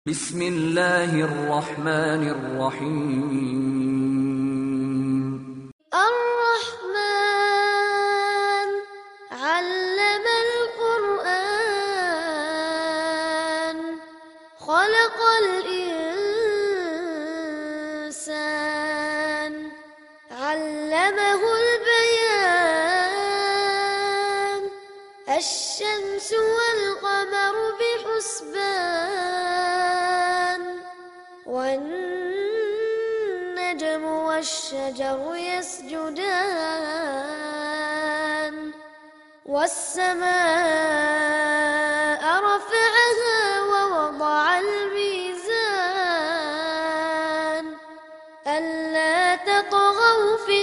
بسم الله الرحمن الرحيم الرحمن علم القرآن خلق الإنسان علمه البيان الشمس والقمر بحسبان والنجم والشجر يسجدان والسماء رفعها ووضع الميزان ألا تطغوا في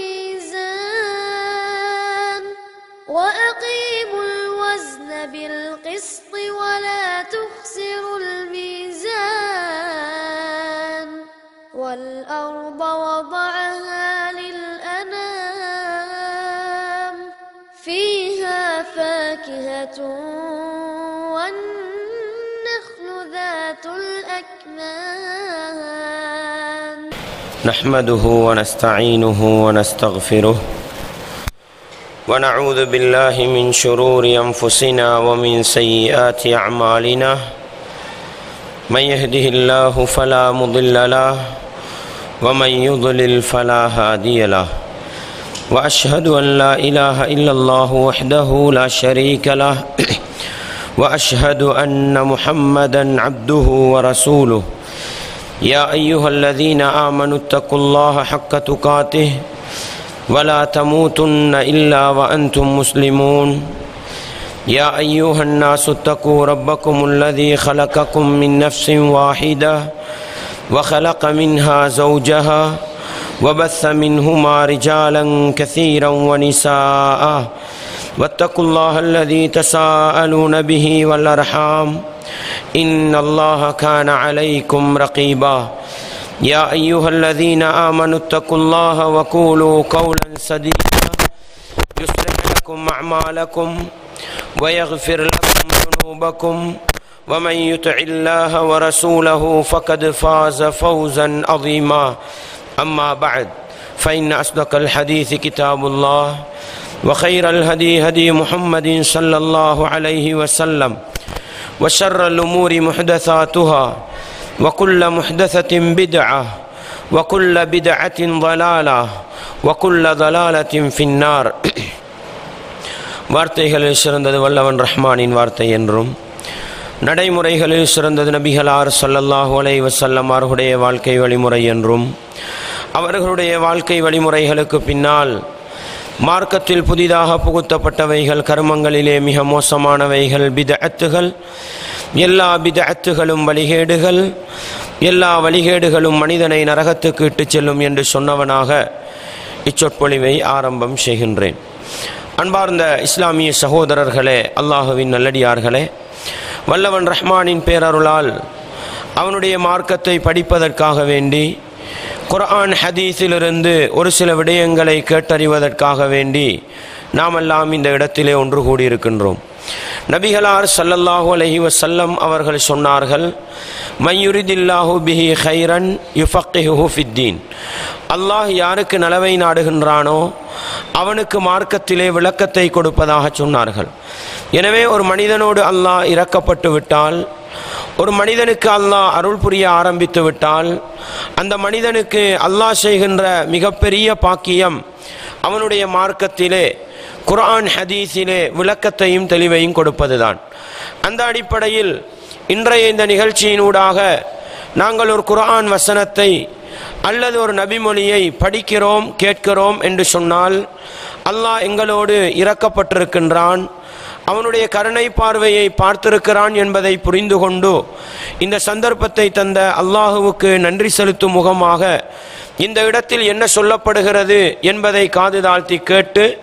الميزان وأقيموا الوزن بالقسط ولا تخسروا الميزان والأرض وضعها للأنام فيها فاكهة والنخل ذات الأكمام نحمده ونستعينه ونستغفره ونعوذ بالله من شرور انفسنا ومن سيئات اعمالنا من يهده الله فلا مضل له ومن يضلل فلا هادي له واشهد ان لا اله الا الله وحده لا شريك له واشهد ان محمدا عبده ورسوله يا ايها الذين امنوا اتقوا الله حق تقاته ولا تموتن الا وانتم مسلمون يا ايها الناس اتقوا ربكم الذي خلقكم من نفس واحده وخلق منها زوجها وبث منهما رجالا كثيرا ونساء واتقوا الله الذي تساءلون به والارحام ان الله كان عليكم رقيبا يا ايها الذين امنوا اتقوا الله وقولوا قولا سديدا يصلح لكم اعمالكم ويغفر لكم ذنوبكم ومن يطع الله ورسوله فقد فاز فوزا عظيما اما بعد فان اصدق الحديث كتاب الله وخير الهدي هدي محمد صلى الله عليه وسلم وشر الامور محدثاتها وكل محدثه بدعه وكل بدعه ضلاله وكل ضلاله في النار வார்த்தைகளில் சிறந்தது வல்லவன் ரஹ்மானின் வார்த்தை என்றும் நடைமுறைகளில் சிறந்தது நபிகளார் ஸல்லல்லாஹு அலைஹி வஸல்லம் அவர்களுடைய வாழ்க்கை வழிமுறை என்றும் அவர்களுடைய வாழ்க்கை வழிமுறைகளுக்கு பின்னால் மார்க்கத்தில் புதிதாக புகுத்தப்பட்டவைகள் கர்மங்களிலே மிக மோசமானவைகள் பிதஅத்துகள் எல்லா பிதஅத்துகளும் வழிகேடுகள் எல்லா வழிகேடுகளும் மனிதனை நரகத்துக்கு இட்டுச் செல்லும் என்று சொன்னவனாக இச்சொற்பொழிவை ஆரம்பம் செய்கின்றேன் அன்பார்ந்த இஸ்லாமிய சகோதரர்களே அல்லாஹுவின் நல்லடியார்களே வல்லவன் ரஹ்மானின் பேரருளால் அவனுடைய மார்க்கத்தை படிப்பதற்காக வேண்டி குர்ஆன் ஹதீஸிலிருந்து ஒரு சில விடயங்களை கேட்டறிவதற்காக வேண்டி நாமெல்லாம் இந்த இடத்திலே ஒன்று கூடியிருக்கின்றோம் நபிகளார் சல்லல்லாஹு அலஹி வசல்லம் அவர்கள் சொன்னார்கள் மையுரிதில்லாஹு பிஹி ஹைரன் யுஃபக்கிஹு ஃபித்தீன் அல்லாஹ் யாருக்கு நலவை நாடுகின்றானோ அவனுக்கு மார்க்கத்திலே விளக்கத்தை கொடுப்பதாக சொன்னார்கள் எனவே ஒரு மனிதனோடு அல்லாஹ் இறக்கப்பட்டு விட்டால் ஒரு மனிதனுக்கு அல்லாஹ் அருள் புரிய ஆரம்பித்து விட்டால் அந்த மனிதனுக்கு அல்லாஹ் செய்கின்ற மிகப்பெரிய பாக்கியம் அவனுடைய மார்க்கத்திலே குர்ஆன் ஹதீஸிலே விளக்கத்தையும் தெளிவையும் கொடுப்பதுதான் அந்த அடிப்படையில் இன்றைய இந்த நிகழ்ச்சியினூடாக நாங்கள் ஒரு குர்ஆன் வசனத்தை அல்லது ஒரு நபிமொழியை படிக்கிறோம் கேட்கிறோம் என்று சொன்னால் அல்லாஹ் எங்களோடு இறக்கப்பட்டிருக்கின்றான் அவனுடைய கருணை பார்வையை பார்த்திருக்கிறான் என்பதை புரிந்து கொண்டு இந்த சந்தர்ப்பத்தை தந்த அல்லாஹுவுக்கு நன்றி செலுத்தும் முகமாக இந்த இடத்தில் என்ன சொல்லப்படுகிறது என்பதை காது தாழ்த்தி கேட்டு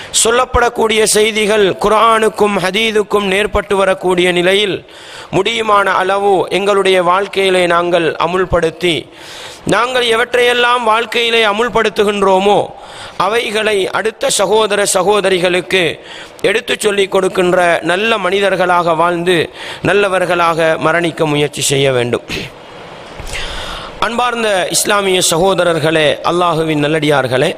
சொல்லப்படக்கூடிய செய்திகள் குர்ஆனுக்கும் ஹதீதுக்கும் நேர்பட்டு வரக்கூடிய நிலையில் முடியுமான அளவு எங்களுடைய வாழ்க்கையிலே நாங்கள் அமுல்படுத்தி நாங்கள் எவற்றையெல்லாம் வாழ்க்கையிலே அமுல்படுத்துகின்றோமோ அவைகளை அடுத்த சகோதர சகோதரிகளுக்கு எடுத்துச் சொல்லிக் கொடுக்கின்ற நல்ல மனிதர்களாக வாழ்ந்து நல்லவர்களாக மரணிக்க முயற்சி செய்ய வேண்டும் அன்பார்ந்த இஸ்லாமிய சகோதரர்களே அல்லாஹுவின் நல்லடியார்களே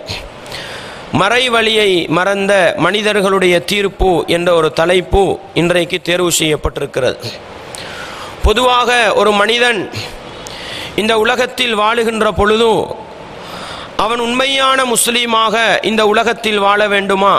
மறைவழியை மறந்த மனிதர்களுடைய தீர்ப்பு என்ற ஒரு தலைப்பு இன்றைக்கு தேர்வு செய்யப்பட்டிருக்கிறது பொதுவாக ஒரு மனிதன் இந்த உலகத்தில் வாழுகின்ற பொழுது அவன் உண்மையான முஸ்லீமாக இந்த உலகத்தில் வாழ வேண்டுமா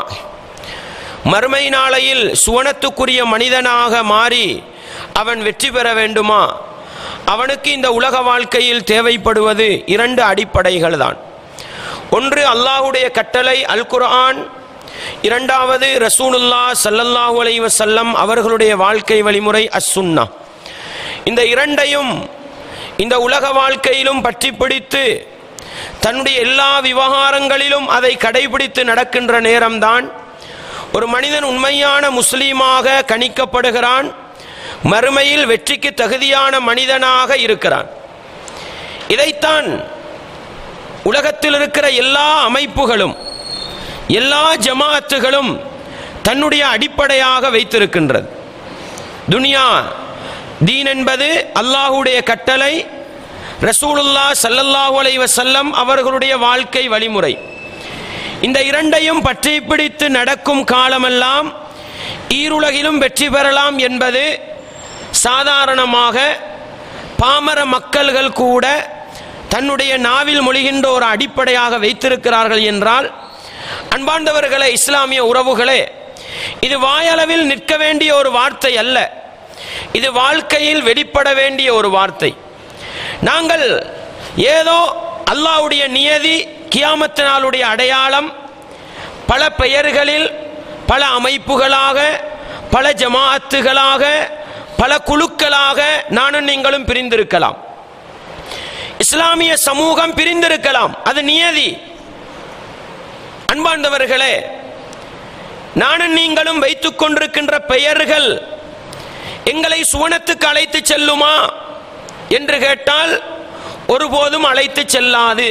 மறுமை நாளையில் சுவனத்துக்குரிய மனிதனாக மாறி அவன் வெற்றி பெற வேண்டுமா அவனுக்கு இந்த உலக வாழ்க்கையில் தேவைப்படுவது இரண்டு அடிப்படைகள் தான் ஒன்று அல்லாஹுடைய கட்டளை அல் குர்ஆன் இரண்டாவது ரசூலுல்லா சல்லல்லாஹு அலைஹி வஸல்லம் அவர்களுடைய வாழ்க்கை வழிமுறை அஸ்ஸுன்னா இந்த இரண்டையும் இந்த உலக வாழ்க்கையிலும் பற்றி பிடித்து தன்னுடைய எல்லா விவகாரங்களிலும் அதை கடைபிடித்து நடக்கின்ற நேரம்தான் ஒரு மனிதன் உண்மையான முஸ்லீமாக கணிக்கப்படுகிறான் மறுமையில் வெற்றிக்கு தகுதியான மனிதனாக இருக்கிறான் இதைத்தான் உலகத்தில் இருக்கிற எல்லா அமைப்புகளும் எல்லா ஜமாத்துகளும் தன்னுடைய அடிப்படையாக வைத்திருக்கின்றது துனியா தீன் என்பது அல்லாஹுடைய கட்டளை ரசூலுல்லா சல்லல்லாஹு அலைஹி வஸல்லம் அவர்களுடைய வாழ்க்கை வழிமுறை இந்த இரண்டையும் பற்றி பிடித்து நடக்கும் காலமெல்லாம் ஈருலகிலும் வெற்றி பெறலாம் என்பது சாதாரணமாக பாமர மக்கள்கள் கூட தன்னுடைய நாவில் மொழிகின்ற ஒரு அடிப்படையாக வைத்திருக்கிறார்கள் என்றால் அன்பார்ந்தவர்களே இஸ்லாமிய உறவுகளே இது வாயளவில் நிற்க வேண்டிய ஒரு வார்த்தை அல்ல இது வாழ்க்கையில் வெளிப்பட வேண்டிய ஒரு வார்த்தை நாங்கள் ஏதோ அல்லாஹ்வுடைய நியதி கியாமத்து நாளுடைய அடையாளம் பல பெயர்களில் பல அமைப்புகளாக பல ஜமாஅத்துகளாக பல குழுக்களாக நானும் நீங்களும் பிரிந்திருக்கலாம் இஸ்லாமிய சமூகம் பிரிந்திருக்கலாம் அது நியதி அன்பார்ந்தவர்களே நானும் நீங்களும் வைத்துக் கொண்டிருக்கின்ற பெயர்கள் எங்களை சுவனத்துக்கு அழைத்து செல்லுமா என்று கேட்டால் ஒருபோதும் அழைத்து செல்லாது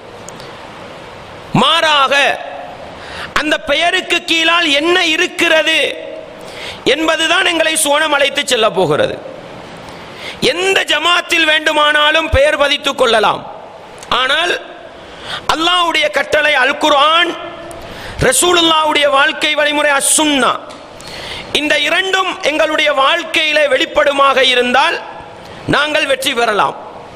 மாறாக அந்த பெயருக்கு கீழால் என்ன இருக்கிறது என்பதுதான் எங்களை சுவனம் அழைத்து செல்ல போகிறது எந்த ஜமாத்தில் வேண்டுமானாலும் பெயர் பதித்துக் கொள்ளலாம் ஆனால் அல்லாஹ்வுடைய கட்டளை அல் குர்ஆன் ரசூலுல்லாவுடைய வாழ்க்கை வழிமுறை அசுன்னா இந்த இரண்டும் எங்களுடைய வாழ்க்கையிலே வெளிப்படுமாக இருந்தால் நாங்கள் வெற்றி பெறலாம்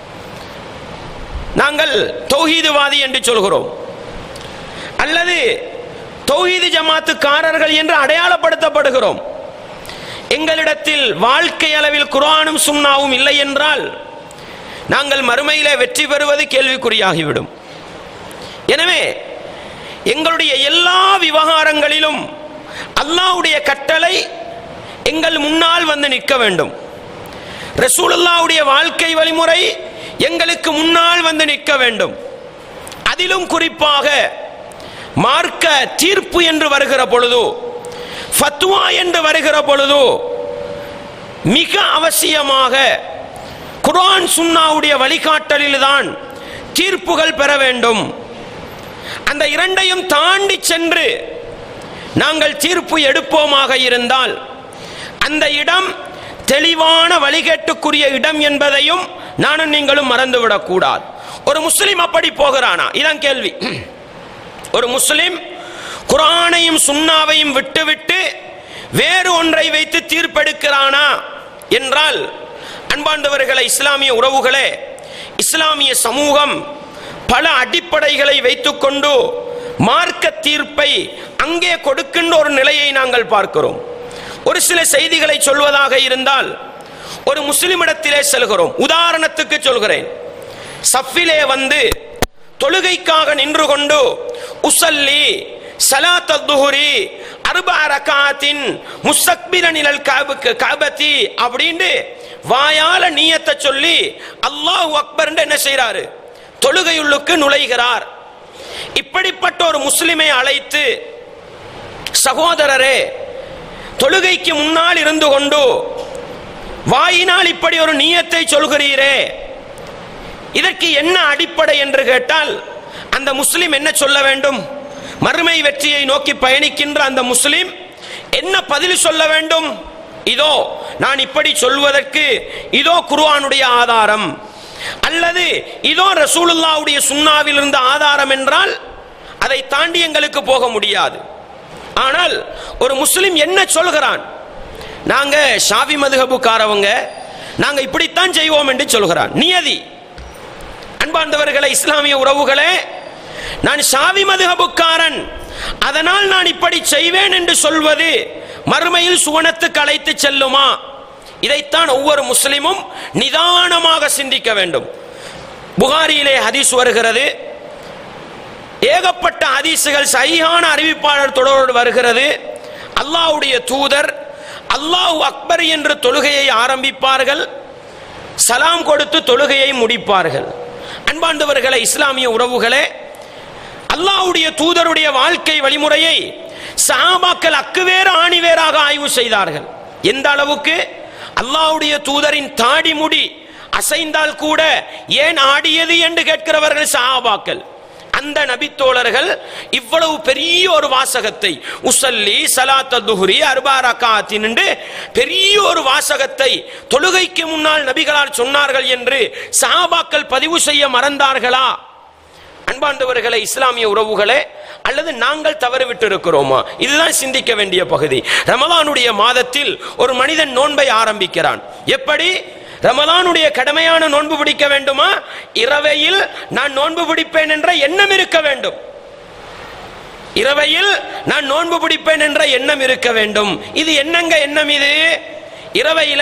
நாங்கள் தௌஹீதுவாதி என்று சொல்கிறோம் அல்லது தௌஹீது ஜமாத்துக்காரர்கள் என்று அடையாளப்படுத்தப்படுகிறோம் எங்களிடத்தில் வாழ்க்கை அளவில் குர்ஆனும் சுன்னாவும் இல்லை என்றால் நாங்கள் மறுமையிலே வெற்றி பெறுவது கேள்விக்குறியாகிவிடும் எனவே எங்களுடைய எல்லா விவகாரங்களிலும் அல்லாஹ்வுடைய கட்டளை எங்கள் முன்னால் வந்து நிற்க வேண்டும் ரசூலுல்லாவுடைய வாழ்க்கை வழிமுறை எங்களுக்கு முன்னால் வந்து நிற்க வேண்டும் அதிலும் குறிப்பாக மார்க்க தீர்ப்பு என்று வருகிற பொழுது ஃபத்வா என்று வருகிற பொழுது மிக அவசியமாக குர்ஆன் சுன்னாவுடைய வழிகாட்டலில் தான் தீர்ப்புகள் பெற வேண்டும் அந்த இரண்டையும் தாண்டி சென்று நாங்கள் தீர்ப்பு எடுப்போமாக இருந்தால் அந்த இடம் தெளிவான வழிகேட்டுக்குரிய இடம் என்பதையும் நானும் நீங்களும் மறந்துவிடக் கூடாது ஒரு முஸ்லிம் அப்படி போகிறானா இதான் கேள்வி ஒரு முஸ்லிம் குரானையும் சுன்னாவையும் விட்டுவிட்டு வேறு ஒன்றை வைத்து தீர்ப்பெடுக்கிறானா என்றால் அன்பாண்டவர்களே இஸ்லாமிய உறவுகளே இஸ்லாமிய சமூகம் பல அடிப்படைகளை வைத்துக்கொண்டு மார்க்க தீர்ப்பை அங்கே கொடுக்கின்ற ஒரு நிலையை நாங்கள் பார்க்கிறோம் ஒரு சில செய்திகளை சொல்வதாக இருந்தால் ஒரு முஸ்லிமிடத்திலே செல்கிறோம் உதாரணத்துக்கு சொல்கிறேன் சஃபிலே வந்து தொழுகைக்காக நின்று கொண்டு உசல்லி சலாத் துஹுரி அர்பா ரகாத்தின் முஸ்தக்பிரன் இலல் காபுக்கு காபத்தி அப்படின்னு வாயால நீயத்தை சொல்லி அல்லாஹ் அக்பர் என்ன செய்றாரு தொழுகையுள்ளுக்கு நுழைகிறார் இப்படிப்பட்ட ஒரு முஸ்லிமை அழைத்து சகோதரரே தொழுகைக்கு முன்னால் இருந்து கொண்டு வாயினால் இப்படி ஒரு நியத்தை சொல்கிறீரே இதற்கு என்ன அடிப்படை என்று கேட்டால் அந்த முஸ்லிம் என்ன சொல்ல வேண்டும் மறுமை வெற்றியை நோக்கி பயணிக்கின்ற அந்த முஸ்லிம் என்ன பதில் சொல்ல வேண்டும் இதோ நான் இப்படி சொல்வதற்கு இதோ குர்ஆனுடைய ஆதாரம் அல்லது இதோ ரசூலுல்லாவுடைய சுன்னாவில் இருந்த ஆதாரம் என்றால் அதை தாண்டி எங்களுக்கு போக முடியாது ஆனால் ஒரு முஸ்லிம் என்ன சொல்கிறான் நாங்க ஷாவி மதுகபுக்காரவங்க நாங்க இப்படித்தான் செய்வோம் என்று சொல்கிறான் நியதி அன்பார்ந்தவர்களே இஸ்லாமிய உறவுகளே நான் ஷாவி மதுகபுக்காரன் அதனால் நான் இப்படி செய்வேன் என்று சொல்வது மறுமையில் சுவனத்துக்கு அழைத்து செல்லுமா இதைத்தான் ஒவ்வொரு முஸ்லிமும் நிதானமாக சிந்திக்க வேண்டும் புகாரியிலே ஹதீஸ் வருகிறது ஏகப்பட்ட ஹதீசுகள் சையான அறிவிப்பாளர் தொடரோடு வருகிறது அல்லாஹ்வுடைய தூதர் அல்லாஹ் அக்பர் என்று தொழுகையை ஆரம்பிப்பார்கள் சலாம் கொடுத்து தொழுகையை முடிப்பார்கள் அன்பார்ந்தவர்களே இஸ்லாமிய உறவுகளே அல்லாஹ்வுடைய தூதருடைய வாழ்க்கை வழிமுறையை சஹாபாக்கள் அக்குவேறு ஆணிவேராக ஆய்வு செய்தார்கள் எந்த அளவுக்கு அல்லாஹ்வுடைய தூதரின் தாடி முடி அசைந்தால் கூட ஏன் ஆடியது என்று கேட்கிறவர்கள் சஹாபாக்கள் அந்த நபித்தோழர்கள் இவ்வளவு பெரிய ஒரு வாசகத்தை உசல்லி சலாத்த துஹுரி அர்பாரகாத்தின் என்று பெரிய ஒரு வாசகத்தை தொழுகைக்கு முன்னால் நபிகளால் சொன்னார்கள் என்று சஹாபாக்கள் பதிவு செய்ய மறந்தார்களா அன்பாண்டவர்களே இஸ்லாமிய உறவுகளே அல்லது நாங்கள் தவறு விட்டு இருக்கிறோமா இதுதான் சிந்திக்க வேண்டிய பகுதி ரமலானுடைய மாதத்தில் ஒரு மனிதன் நோன்பை ஆரம்பிக்கிறான் எப்படி ரமலானுடைய கடமையான நோன்பு பிடிக்க வேண்டுமா இரவையில் நான் நோன்பு பிடிப்பேன் என்ற எண்ணம் இருக்க வேண்டும் இரவையில் நான் நோன்பு பிடிப்பேன் என்ற எண்ணம் இருக்க வேண்டும் இது என்னங்க எண்ணம் இது இரவையில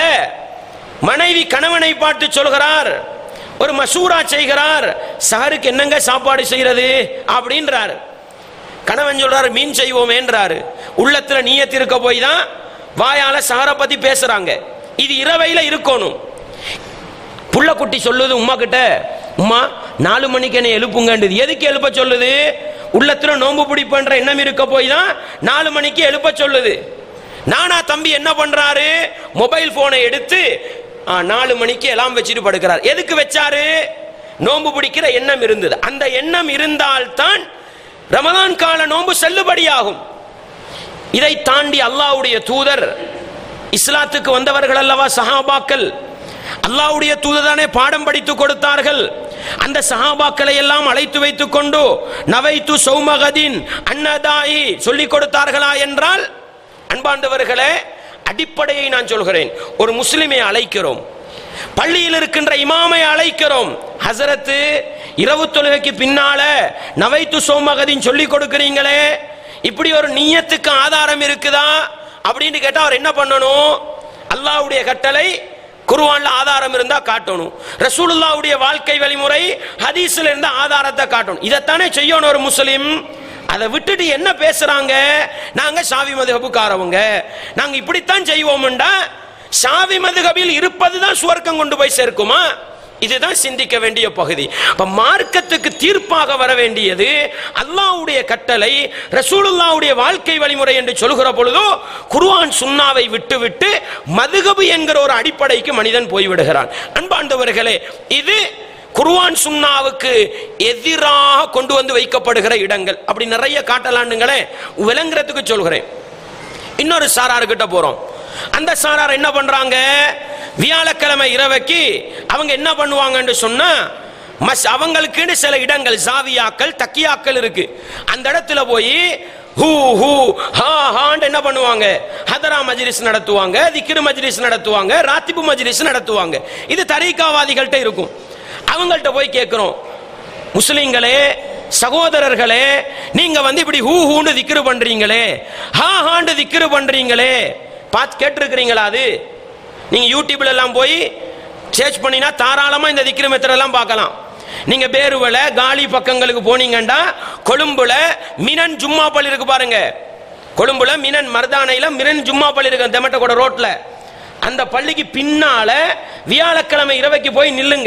மனைவி கணவனை பார்த்து சொல்கிறார் ஒரு மசூரா செய்கிறார் சஹருக்கு என்னங்க சாப்பாடு செய்யறது அப்படின்றார் கணவன் சொல்றாரு மீன் செய்வோமேன்றாரு உள்ளத்துல நீயத்து இருக்க போய் தான் வாயால சஹரை பத்தி பேசுறாங்க இது இரவையில இருக்கணும் புள்ளக்குட்டி சொல்லுது உமா கிட்ட உமா நாலு மணிக்கு என்ன எழுப்புங்கன்றது எதுக்கு எழுப்ப சொல்லுது உள்ளத்துல நோன்பு பிடிப்பன்ற எண்ணம் இருக்க போய் தான் நாலு மணிக்கு எழுப்ப சொல்லுது நானா தம்பி என்ன பண்றாரு மொபைல் போனை எடுத்து ஆ, நாலு மணிக்கு எல்லாம் வச்சுட்டு படுக்கிறார் எதுக்கு வச்சாரு நோன்பு பிடிக்கிற எண்ணம் இருந்தது அந்த எண்ணம் இருந்தால்தான் ரமதான் கால நோன்பு செல்லுபடியாகும் இதை தாண்டி அல்லாஹ்வுடைய தூதர் இஸ்லாத்துக்கு வந்தவர்கள் அல்லவா சஹாபாக்கள் அல்லாஹ்வுடைய தூதர் தானே பாடம் படித்து கொடுத்தார்கள் அந்த சஹாபாக்களை எல்லாம் அழைத்து வைத்துக் கொண்டு நவைத்து சௌமகதின் அன்னதாயி சொல்லிக் கொடுத்தார்களா என்றால் அன்பார்ந்தவர்களே அடிப்படையை நான் சொல்கிறேன் ஒரு முஸ்லிமை அழைக்கிறோம் பள்ளியில் இருக்கின்ற இமாமை அழைக்கிறோம் ஹசரத்து இரவு தொழுகைக்கு பின்னால நவைத்து சோமகதின் சொல்லி கொடுக்கிறீங்களே இப்படி ஒரு நியத்துக்கு ஆதாரம் இருக்குதா அப்படின்னு கேட்டா அவர் என்ன பண்ணணும் அல்லாஹ்வுடைய கட்டளை குர்ஆன்ல ஆதாரம் இருந்தா காட்டணும் ரசூலுல்லாஹ்வுடைய வாழ்க்கை வழிமுறை ஹதீஸ்ல இருந்த ஆதாரத்தை காட்டணும் இதைத்தானே செய்யணும் ஒரு முஸ்லிம் அதை விட்டுட்டு என்ன பேசுறாங்க நாங்க ஷாவி மதுகபுக்காரவங்க நாங்க இப்படித்தான் செய்வோம்டா ஷாவி மதுகபில் இருப்பதுதான் சுவர்க்கம் கொண்டு போய் சேர்க்குமா இதுதான் சிந்திக்க வேண்டிய பகுதி அப்ப மார்க்கத்துக்கு தீர்ப்பாக வர வேண்டியது அல்லாஹ்வுடைய கட்டளை ரசூலுல்லாஹ்வுடைய வாழ்க்கை வழிமுறை என்று சொல்கிற பொழுதோ குர்ஆன் சுன்னாவை விட்டுவிட்டு மதுகபு என்கிற ஒரு அடிப்படைக்கு மனிதன் போய்விடுகிறான் அன்பாண்டவர்களே இது குர்ஆன் சுன்னாவுக்கு எதிராக கொண்டு வந்து வைக்கப்படுகிற இடங்கள் அப்படி நிறைய காட்டலாண்டுங்களே விளங்குறதுக்கு சொல்கிறேன் இன்னொரு சாரார் கிட்ட போறோம் அந்த சாரார் என்ன பண்றாங்க வியாழக்கிழமை இரவைக்கு அவங்க என்ன பண்ணுவாங்கன்னு சொன்னா மஸ் அவங்களுக்குன்னு சில இடங்கள் ஜாவியாக்கள் தக்கியாக்கள் இருக்கு அந்த இடத்துல போய் ஹூ ஹூ ஹா ஹான்னு என்ன பண்ணுவாங்க ஹதரா மஜ்லிஸ் நடத்துவாங்க திக்ரு மஜ்லிஸ் நடத்துவாங்க ராத்திபு மஜ்லிஸ் நடத்துவாங்க இது தரீகாவாதிகள்கிட்ட இருக்கும் அவங்கள்ட்ட போய் கேட்கிறோம் முஸ்லிம்களே சகோதரர்களே நீங்க வந்து இப்படி ஹூ ஹூன்னு திக்ரு பண்றீங்களே ஹா ஹாண்டு திக்ரு பண்றீங்களே பார்த்து கேட்டிருக்கிறீங்களா அது நீங்க யூடியூப்ல எல்லாம் போய் சர்ச் பண்ணினா தாராளமா இந்த திக்ரு மெத்தட் எல்லாம் பார்க்கலாம் நீங்க பேருவல காலி பக்கங்களுக்கு போனீங்கன்னா கொழும்புல மினன் ஜும்மா பள்ளி இருக்கு பாருங்க கொழும்புல மினன் மர்தானையில மினன் ஜும்மா பள்ளி இருக்கு தெமட்டகோட ரோட்ல அந்த பள்ளிக்கு பின்னால வியாழக்கிழமை இரவைக்கு போய் நில்லுங்க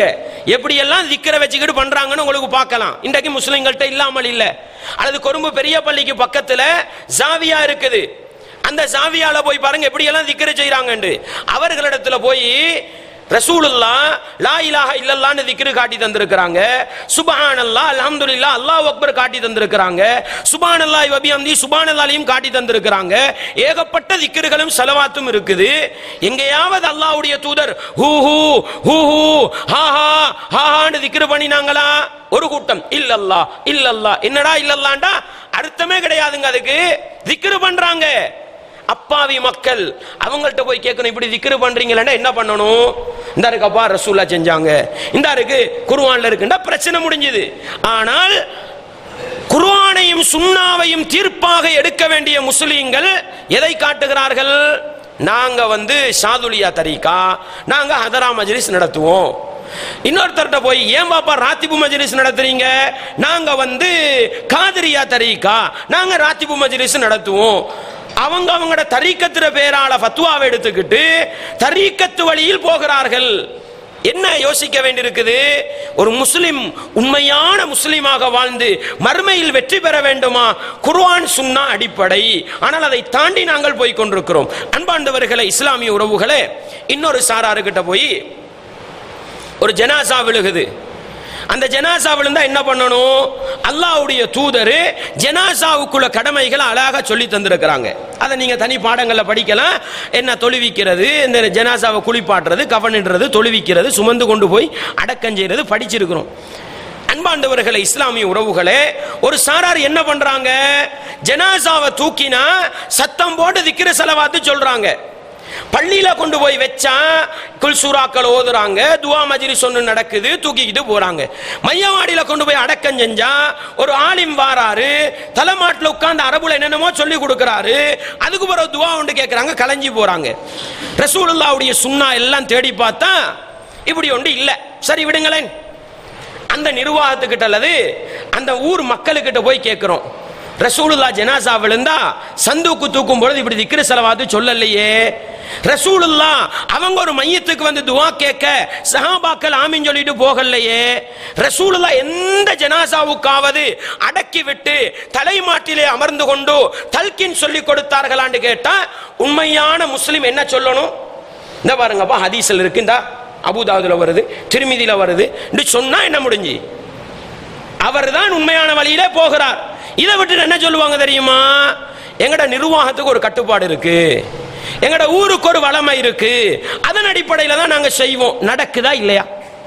எப்படியெல்லாம் திக்கரை வச்சுக்கிட்டு பண்றாங்கன்னு உங்களுக்கு பார்க்கலாம் இன்றைக்கு முஸ்லிம்கள்ட்ட இல்லாமல் இல்லை அல்லது கொரும்பு பெரிய பள்ளிக்கு பக்கத்துல ஜாவியா இருக்குது அந்த ஜாவியால போய் பாருங்க எப்படியெல்லாம் திக்கரை செய்றாங்கன்னு அவர்களிடத்துல போய் ரசூலுல்லா லா இலாஹ இல்லல்லான்னு திக்ரு காட்டி தந்திருக்கிறாங்க சுபஹானல்லாஹ் அல்ஹம்துலில்லாஹ் அல்லாஹ் அக்பர் காட்டி தந்திருக்கிறாங்க சுபஹானல்லாஹி வ பிஹம்தி சுபஹானல்லாஹையும் காட்டி தந்திருக்கிறாங்க ஏகப்பட்ட திக்ருகளும் ஸலவாத்தும் இருக்குது எங்கேயாவது அல்லாஹ்வுடைய தூதர் ஹூ ஹூ ஹூ ஹூ ஹா ஹா ஹா ஹான்னு திக்ரு பண்ணினாங்களா ஒரு கூட்டம் இல்லல்லா இல்லல்லா என்னடா இல்லல்லாண்டா அர்த்தமே கிடையாதுங்க அதுக்கு திக்ரு பண்றாங்க அப்பாவி மக்கள் அவங்கள்ட்ட போய் கேட்கணும் இப்படி திக்ரு பண்றீங்களா என்ன பண்ணணும் இந்த இருக்கப்பா ரசூல்லா செஞ்சாங்க இந்த இருக்கு குர்ஆன்ல இருக்குண்டா பிரச்சனை முடிஞ்சது ஆனால் குர்ஆனையும் சுன்னாவையும் தீர்ப்பாக எடுக்க வேண்டிய முஸ்லீம்கள் எதை காட்டுகிறார்கள் நாங்க வந்து சாதுலியா தரீக்கா நாங்க ஹதரா மஜ்லிஸ் நடத்துவோம் இன்னொருத்தர்கிட்ட போய் ஏன் பாப்பா ராத்திபு மஜ்லிஸ் நடத்துறீங்க நாங்க வந்து காதிரியா தரீக்கா நாங்க ராத்திபு மஜ்லிஸ் நடத்துவோம் அவங்க அவங்களோட தரீக்கத்துற பேரால ஃபத்வாவை எடுத்துக்கிட்டு தரீக்கத்து வழியில் போகிறார்கள் என்ன யோசிக்க வேண்டியிருக்குது ஒரு முஸ்லிம் உண்மையான முஸ்லிமாக வாழ்ந்து மறுமையில் வெற்றி பெற வேண்டுமா குர்ஆன் சுன்னா அடிப்படை ஆனால் அதை தாண்டி நாங்கள் போய் கொண்டிருக்கிறோம் அன்பாண்டவர்களே இஸ்லாமிய உறவுகளே இன்னொரு சாராருக்கிட்ட போய் ஒரு ஜனாசா விழுகுது அந்த ஜனாசா விழுந்தா என்ன பண்ணணும் அல்லாஹ்வுடைய தூதர் ஜனாசாவுக்குள்ள கடமைகளை அழகா சொல்லி தந்திருக்கிறாங்க அதை நீங்க தனி பாடங்கள்ல படிக்கலாம் என்ன தொழுவிக்கிறது இந்த ஜனாசாவை குளிப்பாட்டுறது கவனிடுறது தொழுவிக்கிறது சுமந்து கொண்டு போய் அடக்கம் செய்யறது படிச்சிருக்கிறோம் அன்பாண்டவர்களே இஸ்லாமிய உறவுகளே ஒரு சாரார் என்ன பண்றாங்க ஜனாசாவை தூக்கினா சத்தம் போட்டு திக்கிற செலவாத்து சொல்றாங்க பள்ளியில கொண்டு போய் வச்சா குல்சூராக்கள் ஓதுறாங்க துவா மஜ்லிஸ் ஒன்று நடக்குது தூக்கிக்கிட்டு போறாங்க மையவாடியில கொண்டு போய் அடக்கம் செஞ்சா ஒரு ஆலிம் வாராரு தலைமாட்டில் உட்கார்ந்து அரபுல என்னென்னமோ சொல்லி கொடுக்கறாரு அதுக்கு பிறகு துவா ஒன்று கேட்கறாங்க கலைஞ்சி போறாங்க ரசூலுல்லாவுடைய சுன்னா எல்லாம் தேடி பார்த்தா இப்படி ஒன்று இல்லை சரி விடுங்களேன் அந்த நிர்வாகத்துக்கிட்ட அல்லது அந்த ஊர் மக்களுக்கிட்ட போய் கேட்கிறோம் ரசூலுல்லா ஜனாசா விழுந்தா சந்தூக்கு தூக்கும் பொழுது இப்படி திக்கிற செலவாது சொல்லலையே ரசூலுல்லா அவங்க ஒரு மையத்துக்கு வந்து துவா கேட்க சஹாபாக்கள் ஆமீன் சொல்லிட்டு போகலையே ரசூலுல்லா எந்த ஜனாசாவுக்காவது அடக்கி விட்டு தலைமாட்டிலே அமர்ந்து கொண்டு தல்கின் சொல்லி கொடுத்தார்களான்னு கேட்டா உண்மையான முஸ்லிம் என்ன சொல்லணும் இந்த பாருங்கப்பா ஹதீஸ்ல இருக்கு இந்த அபுதாதுல வருது திருமிதியில வருது என்று சொன்னா என்ன முடிஞ்சு அவர்தான் உண்மையான வழியிலே போகிறார் இதை விட்டு என்ன சொல்லுவாங்க தெரியுமா எங்கட நிர்வாகத்துக்கு ஒரு கட்டுப்பாடு இருக்கு எங்கட ஊருக்கு ஒரு வளமை இருக்கு அதன் அடிப்படையில் தான் நாங்க செய்வோம் நடக்குதா இல்லையா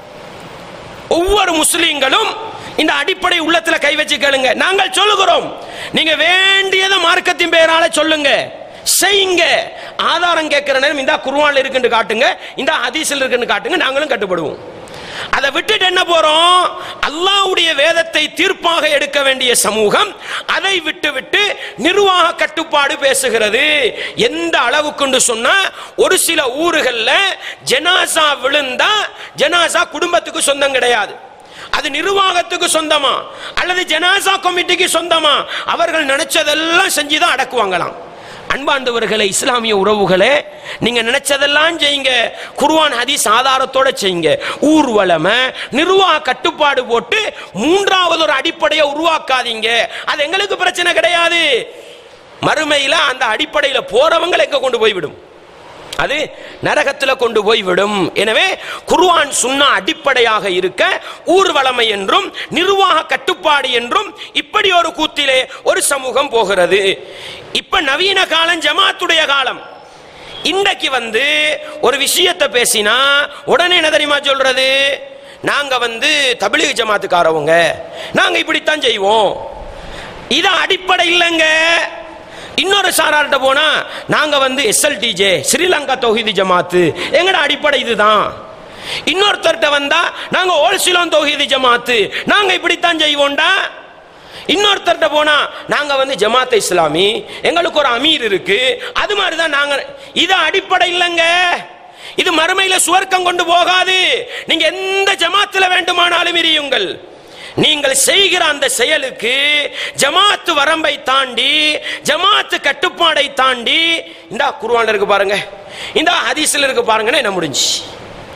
ஒவ்வொரு முஸ்லீம்களும் இந்த அடிப்படை உள்ளத்துல கை வச்சு கேளுங்க நாங்கள் சொல்லுகிறோம் நீங்க வேண்டியதை மார்க்கத்தின் பேரால சொல்லுங்க செய்யுங்க ஆதாரம் கேட்கிற நேரம் இந்த குர்ஆன்ல இருக்குன்னு காட்டுங்க இந்த ஹதீஸ்ல இருக்குன்னு காட்டுங்க நாங்களும் கட்டுப்படுவோம் அதை விட்டுட்டு என்ன போறோம் அல்லாஹ்வுடைய வேதத்தை தீர்ப்பாக எடுக்க வேண்டிய சமூகம் அதை விட்டு விட்டு நிர்வாக கட்டுப்பாடு பேசுகிறது எந்த அளவுக்குன்னு சொன்னா ஒரு சில ஊர்கள்ல ஜனாசா விழுந்தா ஜனாசா குடும்பத்துக்கு சொந்தம் கிடையாது அது நிர்வாகத்துக்கு சொந்தமா அல்லது ஜனாசா கமிட்டிக்கு சொந்தமா அவர்கள் நினைச்சதெல்லாம் செஞ்சுதான் அடக்குவாங்களாம் அன்பாண்டவர்களே இஸ்லாமிய உறவுகளே நீங்க நினைச்சதெல்லாம் செய்யுங்க குர்ஆன் ஹதீஸ் ஆதாரத்தோட செய்யுங்க ஊர்வலம நிர்வாக கட்டுப்பாடு போட்டு மூன்றாவது ஒரு அடிப்படையை உருவாக்காதீங்க அது எங்களுக்கு பிரச்சனை கிடையாது மறுமையில அந்த அடிப்படையில போறவங்களை எங்க கொண்டு போய் விடும் அது நரகத்துல கொண்டு போய் விடும் எனவே குர்ஆன் சுன்னா அடிப்படையாக இருக்க ஊர்வலமை என்றும் நிர்வாக கட்டுப்பாடு என்றும் இப்படி ஒரு கூத்திலே ஒரு சமூகம் போகிறது இப்ப நவீன காலம் ஜமாத்துடைய காலம் இன்றைக்கு வந்து ஒரு விஷயத்தை பேசினா உடனே என்ன தெரியுமா சொல்றது நாங்க வந்து தபிலீக் ஜமாத்துக்காரவங்க நாங்க இப்படித்தான் செய்வோம் இது அடிப்படை இல்லைங்க இன்னொரு சாரார்கிட்ட போனா நாங்க வந்து எஸ்எல்டிஜே ஸ்ரீலங்கா தௌஹீதி ஜமாத்து எங்கட அடிப்படை இதுதான் இன்னொருத்தர்கிட்ட வந்தா நாங்க ஓல்சிலோன் தௌஹீதி ஜமாத்து நாங்க இப்படித்தான் செய்வோம்டா இன்னொருத்தர்கிட்ட போனா நாங்க வந்து ஜமாத் இஸ்லாமி எங்களுக்கு ஒரு அமீர் இருக்கு அது மாதிரி தான் நாங்க இது அடிப்படை இல்லைங்க இது மறுமையில சுவர்க்கம் கொண்டு போகாது நீங்க எந்த ஜமாத்துல வேண்டுமானாலும் இருயுங்கள் நீங்கள் செய்கிற அந்த செயலுக்கு ஜமாத்து வரம்பை தாண்டி ஜமாத்து கட்டுப்பாடை தாண்டி இந்த குருவான்ல இருக்கு பாருங்க இந்த ஹதீஸ்ல இருக்கு பாருங்கன்னா என்ன முடிஞ்சு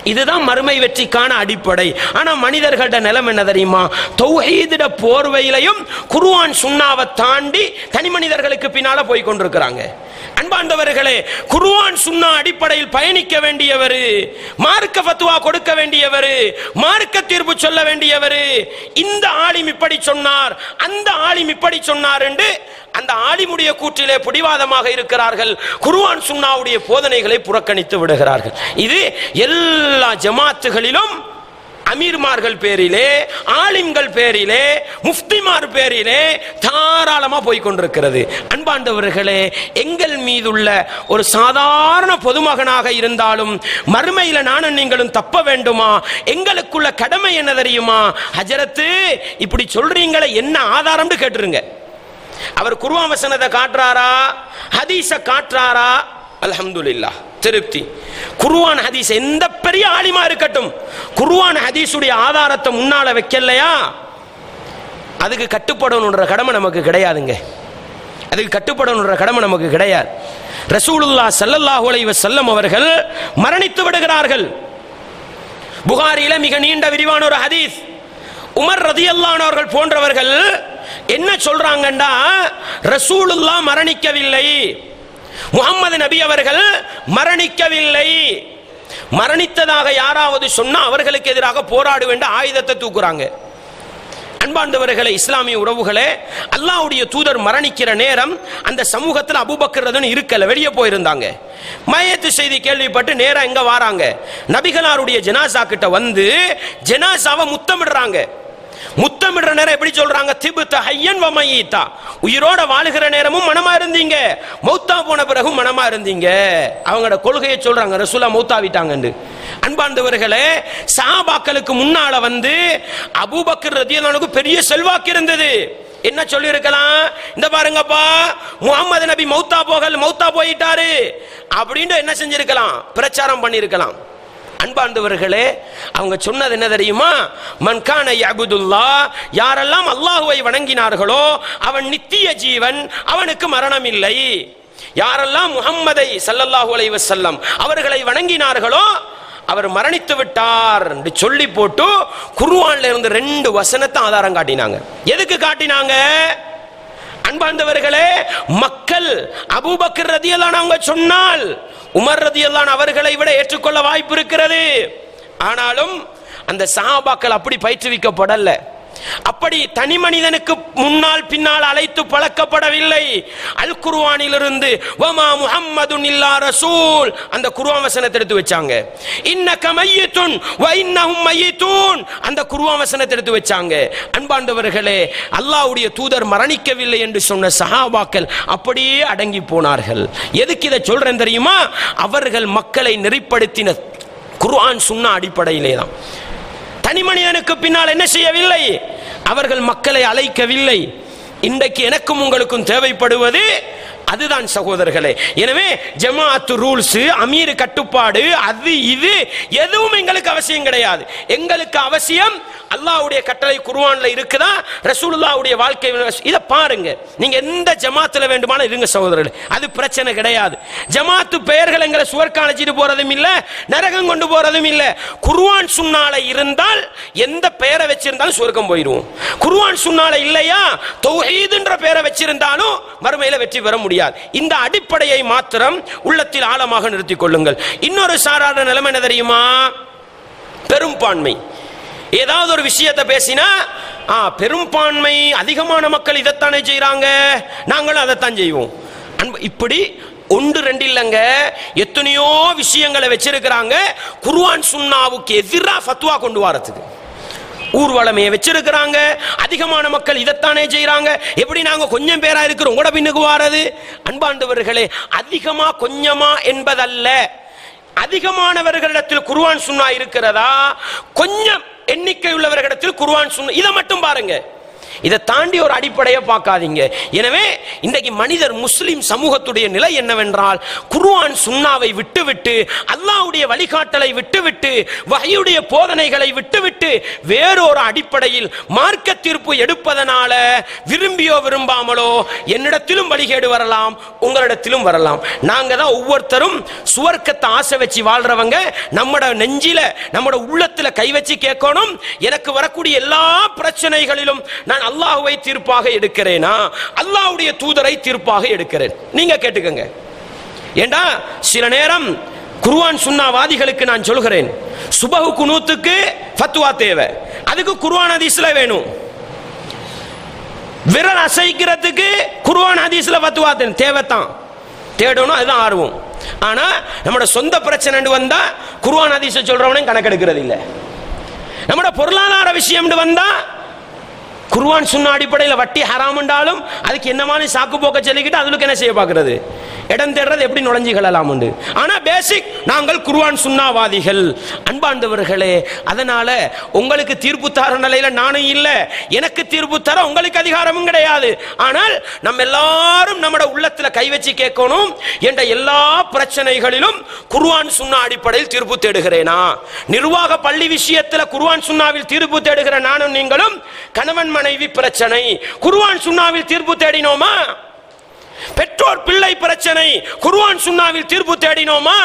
இதுதான் மறுமை வெற்றிக்கான அடிப்படை ஆனா மனிதர்கள்ட நிலம் என்ன தெரியுமா தௌஹீதிட போர்வையிலையும் குர்ஆன் சுன்னாவை தாண்டி தனி மனிதர்களுக்கு பின்னால போய் கொண்டிருக்கிறாங்க அன்பாண்டவர்களே குர்ஆன் சுன்னா அடிப்படையில் பயணிக்க வேண்டியவர் மார்க்க ஃபத்வா கொடுக்க வேண்டியவர் மார்க்க தீர்ப்பு சொல்ல வேண்டியவர் இந்த ஆலிம் இப்படி சொன்னார் அந்த ஆலிம் இப்படி சொன்னார் என்று அந்த ஆலிமுடைய கூற்றிலே பிடிவாதமாக இருக்கிறார்கள் குர்ஆன் சுன்னாவுடைய போதனைகளை புறக்கணித்து விடுகிறார்கள் இது எல்லா ஜமாத்துகளிலும் அமீர்மார்கள் பேரிலே ஆலிம்கள் பேரிலே முஃப்திமார் பேரிலே தாராளமா போய் கொண்டிருக்கிறது அன்பாண்டவர்களே எங்கள் மீதுள்ள ஒரு சாதாரண பொதுமகனாக இருந்தாலும் மறுமையில நானும் நீங்களும் தப்ப வேண்டுமா எங்களுக்குள்ள கடமை என்ன தெரியுமா ஹஜரத்து இப்படி சொல்றீங்களே என்ன ஆதாரம்னு கேட்டுருங்க அவர் குர்ஆன் வசனத்தை காட்டுறாரா ஹதீஸ காட்டுறாரா அல்ஹம்துலில்லாஹ் திருப்தி குர்ஆன் ஹதீஸ் எந்த பெரிய ஆலிமா இருக்கட்டும் குர்ஆன் ஹதீஸுடைய ஆதாரத்தை முன்னால வைக்கலையா அதுக்கு கட்டுப்படணுன்ற கடமை நமக்கு கிடையாதுங்க அதுக்கு கட்டுப்படணுன்ற கடமை நமக்கு கிடையாது ரசூலுல்லாஹ் ஸல்லல்லாஹு அலைஹி வஸல்லம் அவர்கள் மரணித்து விடுகிறார்கள் புகாரியில மிக நீண்ட விரிவான ஒரு ஹதீஸ் உமர் ரதியல்லான் அவர்கள் போன்றவர்கள் என்ன சொல்றாங்கண்டா ரசூலுல்லாஹ் மரணிக்கவில்லை முகமது நபி அவர்கள் மரணிக்கவில்லை மரணித்ததாக யாராவது சொன்னா அவர்களுக்கு எதிராக போராட வேண்டிய ஆயுதத்தை தூக்குறாங்க அன்பாண்டவர்களே இஸ்லாமிய உறவுகளே அல்லாஹ்வுடைய தூதர் மரணிக்கிற நேரம் அந்த சமூகத்தில் அபூபக்கர் இருக்கல வெளியே போயிருந்தாங்க மயத்து செய்தி கேள்விப்பட்டு நேரா எங்க வாராங்க நபிகளாருடைய ஜனாசா கிட்ட வந்து ஜனாசாவை முத்தமிடுறாங்க முத்தமிடுற நேரம் எப்படி சொல்றாங்க திபுத்த ஹையன் வமையீத்தா உயிரோட வாழுகிற நேரமும் மனமா இருந்தீங்க மௌத்தா போன பிறகும் மனமா இருந்தீங்க அவங்களோட கொள்கையை சொல்றாங்க ரசூலா மௌத்தாவிட்டாங்கன்னு அன்பாண்டவர்களே சஹாபாக்களுக்கு முன்னால வந்து அபூபக்கர் ரதியல்லானுக்கு பெரிய செல்வாக்கு இருந்தது என்ன சொல்லி இருக்கலாம் இந்த பாருங்கப்பா முகமது நபி மௌத்தா போகல் மௌத்தா போயிட்டாரு அப்படின்னு என்ன செஞ்சிருக்கலாம் பிரச்சாரம் பண்ணியிருக்கலாம் அன்பாண்டவர்களே அவங்க சொன்னது என்ன தெரியுமா மன்கான யபுதுல்லா யாரெல்லாம் அல்லாஹுவை வணங்கினார்களோ அவன் நித்திய ஜீவன் அவனுக்கு மரணம் இல்லை யாரெல்லாம் முகம்மதை சல்லல்லாஹு அலைஹி வஸல்லம் அவர்களை வணங்கினார்களோ அவர் மரணித்து விட்டார் என்று சொல்லி போட்டு குர்ஆன்ல இருந்து ரெண்டு வசனத்தை ஆதாரம் காட்டினாங்க எதுக்கு காட்டினாங்க அன்பார்ந்தவர்களே மக்கள் அபூபக்கர் ரதியல்லான் அவங்க சொன்னால் உமர் ரதியல்லான் அவர்களை விட ஏற்றுக்கொள்ள வாய்ப்பு இருக்கிறது ஆனாலும் அந்த சஹாபாக்கள் அப்படி பயிற்றுவிக்கப்படல அப்படி தனி மனிதனுக்கு முன்னால் பின்னால் அழைத்து பழக்கப்படவில்லை அல் குர்ஆனிலிருந்து வமா முஹம்மதுன் இல்லா ரசூல் அந்த குர்ஆன் வசனத்தை எடுத்து வச்சாங்க இன்னக மையத்துன் வ இன்னஹும் மையத்தூன் அந்த குர்ஆன் வசனத்தை எடுத்து வச்சாங்க அன்பாண்டவர்களே அல்லாஹ்வுடைய தூதர் மரணிக்கவில்லை என்று சொன்ன சஹாபாக்கள் அப்படியே அடங்கி போனார்கள் எதுக்கு இதை சொல்றேன் தெரியுமா அவர்கள் மக்களை நெறிப்படுத்தின குர்ஆன் சுன்னா அடிப்படையிலே தான் தனி மனிதனுக்கு பின்னால் என்ன செய்யவில்லை அவர்கள் மக்களை அழைக்கவில்லை இன்றைக்கு எனக்கும் உங்களுக்கும் தேவைப்படுவது அதுதான் சகோதரர்களே எனவே ஜமாஅத்து ரூல்ஸ் அமீர் கட்டுப்பாடு அது இது எதுவும் எங்களுக்கு அவசியம் கிடையாது எங்களுக்கு அவசியம் அல்லாஹ்வுடைய கட்டளை குர்ஆன்ல இருக்குதா ரசூலுல்லாஹ்வுடைய வாழ்க்கை இத பாருங்க நீங்க எந்த ஜமாத்துல வேண்டுமானாலும் இருங்க சகோதரர்களே அது பிரச்சனை கிடையாது ஜமாத்து பெயர்கள் எங்களை சுவர்க்க அழைச்சிட்டு போறதும் இல்ல நரகம் கொண்டு போறதும் இல்ல குர்ஆன் சுன்னால இருந்தால் எந்த பெயரை வச்சிருந்தாலும் சுவர்க்கம் போயிடுவோம் குர்ஆன் சுன்னால இல்லையா தௌஹீதுன்ற பெயரை வச்சிருந்தாலும் மறுமையில வெற்றி பெற முடியாது இந்த அடிப்படையை மாத்திரம் உள்ளத்தில் ஆழமாக நிறுத்திக் கொள்ளுங்கள் இன்னொரு சாராத நிலைமை என்ன தெரியுமா பெரும்பான்மை ஏதாவது ஒரு விஷயத்தை பேசினா ஆ பெரும்பான்மை அதிகமான மக்கள் இதைத்தானே செய்றாங்க நாங்களும் அதைத்தான் செய்வோம் அன்பு இப்படி ஒன்று ரெண்டு இல்லைங்க எத்தனையோ விஷயங்களை வச்சிருக்கிறாங்க குர்ஆன் சுன்னாவுக்கு எதிராக ஃபத்வா கொண்டு வரதுக்கு ஊர்வலமையை வச்சிருக்கிறாங்க அதிகமான மக்கள் இதைத்தானே செய்றாங்க எப்படி நாங்க கொஞ்சம் பேரா இருக்கிறோம் கூட பின்னுக்கு வாரது அன்பாண்டவர்களே அதிகமா கொஞ்சமா என்பதல்ல அதிகமானவர்களிடத்தில் குர்ஆன் சுன்னா இருக்கிறதா கொஞ்சம் எண்ணிக்கை உள்ளவர்களிடத்தில் குர்ஆன் சுன்னா இதை மட்டும் பாருங்க இதை தாண்டி ஒரு அடிப்படையை பார்க்காதீங்க எனவே இன்றைக்கு மனிதர் முஸ்லிம் சமூகத்துடைய நிலை என்னவென்றால் குர்ஆன் சுன்னாவை விட்டுவிட்டு அல்லாஹ்வுடைய வழிகாட்டலை விட்டுவிட்டு வகையுடைய போதனைகளை விட்டுவிட்டு வேறொரு அடிப்படையில் மார்க்க தீர்ப்பு எடுப்பதனால விரும்பியோ விரும்பாமலோ என்னிடத்திலும் வழிகேடு வரலாம் உங்களிடத்திலும் வரலாம் நாங்க தான் ஒவ்வொருத்தரும் சுவர்க்கத்தை ஆசை வச்சு வாழ்றவங்க நம்மட நெஞ்சில நம்மட உள்ளத்துல கை வச்சு கேட்கணும் எனக்கு வரக்கூடிய எல்லா பிரச்சனைகளிலும் நான் அல்லாஹ்வை தீர்ப்பாக எடுக்கிறேனா அல்லாஹ்வுடைய தூதரை தீர்ப்பாக எடுக்கிறேன் நீங்க கேட்டுக்கங்க ஏண்டா சில நேரம் குர்ஆன் சுன்னாவாதிகளுக்கு நான் சொல்கிறேன் சுபஹு குனூத்துக்கு ஃபத்வா தேவை அதுக்கு குர்ஆன் ஹதீஸ்ல வேணும் விரல் அசைக்கிறதுக்கு குர்ஆன் ஹதீஸ்ல ஃபத்வா தேவை தேவைத்தான் தேடணும் அதுதான் ஆர்வம் ஆனா நம்மட சொந்த பிரச்சனை வந்தா குர்ஆன் ஹதீஸை சொல்றவனையும் கணக்கெடுக்கிறது இல்லை நம்மட பொருளாதார விஷயம்னு வந்தா குர்ஆன் சுன்ன அடிப்படையில் வட்டி ஹராமுண்டாலும் அதுக்கு என்ன மாதிரி சாக்கு போக்க சொல்லிக்கிட்டு அதுக்கு என்ன செய்ய பார்க்கிறது இடம் தேடுறது எப்படி நுழைஞ்சிகளலாம் உண்டு ஆனா பேசிக் நாங்கள் குர்ஆன் சுன்னாவாதிகள் அன்பாண்டவர்களே அதனால உங்களுக்கு தீர்ப்பு தர நிலையில நானும் இல்ல எனக்கு தீர்ப்பு தர உங்களுக்கு அதிகாரமும் கிடையாது ஆனால் நம்ம எல்லாரும் நம்மட உள்ளத்துல கை வச்சு கேட்கணும் என்ற எல்லா பிரச்சனைகளிலும் குர்ஆன் சுன்னா அடிப்படையில் தீர்ப்பு தேடுகிறேனா நிர்வாக பள்ளி விஷயத்துல குர்ஆன் சுன்னாவில் தீர்ப்பு தேடுகிற நானும் நீங்களும் கணவன் மனைவி பிரச்சனை குர்ஆன் சுன்னாவில் தீர்ப்பு தேடினோமா பெற்றோர் பிள்ளை பிரச்சனை குர்ஆன் சுன்னாவில் தீர்ப்பு தேடினோமா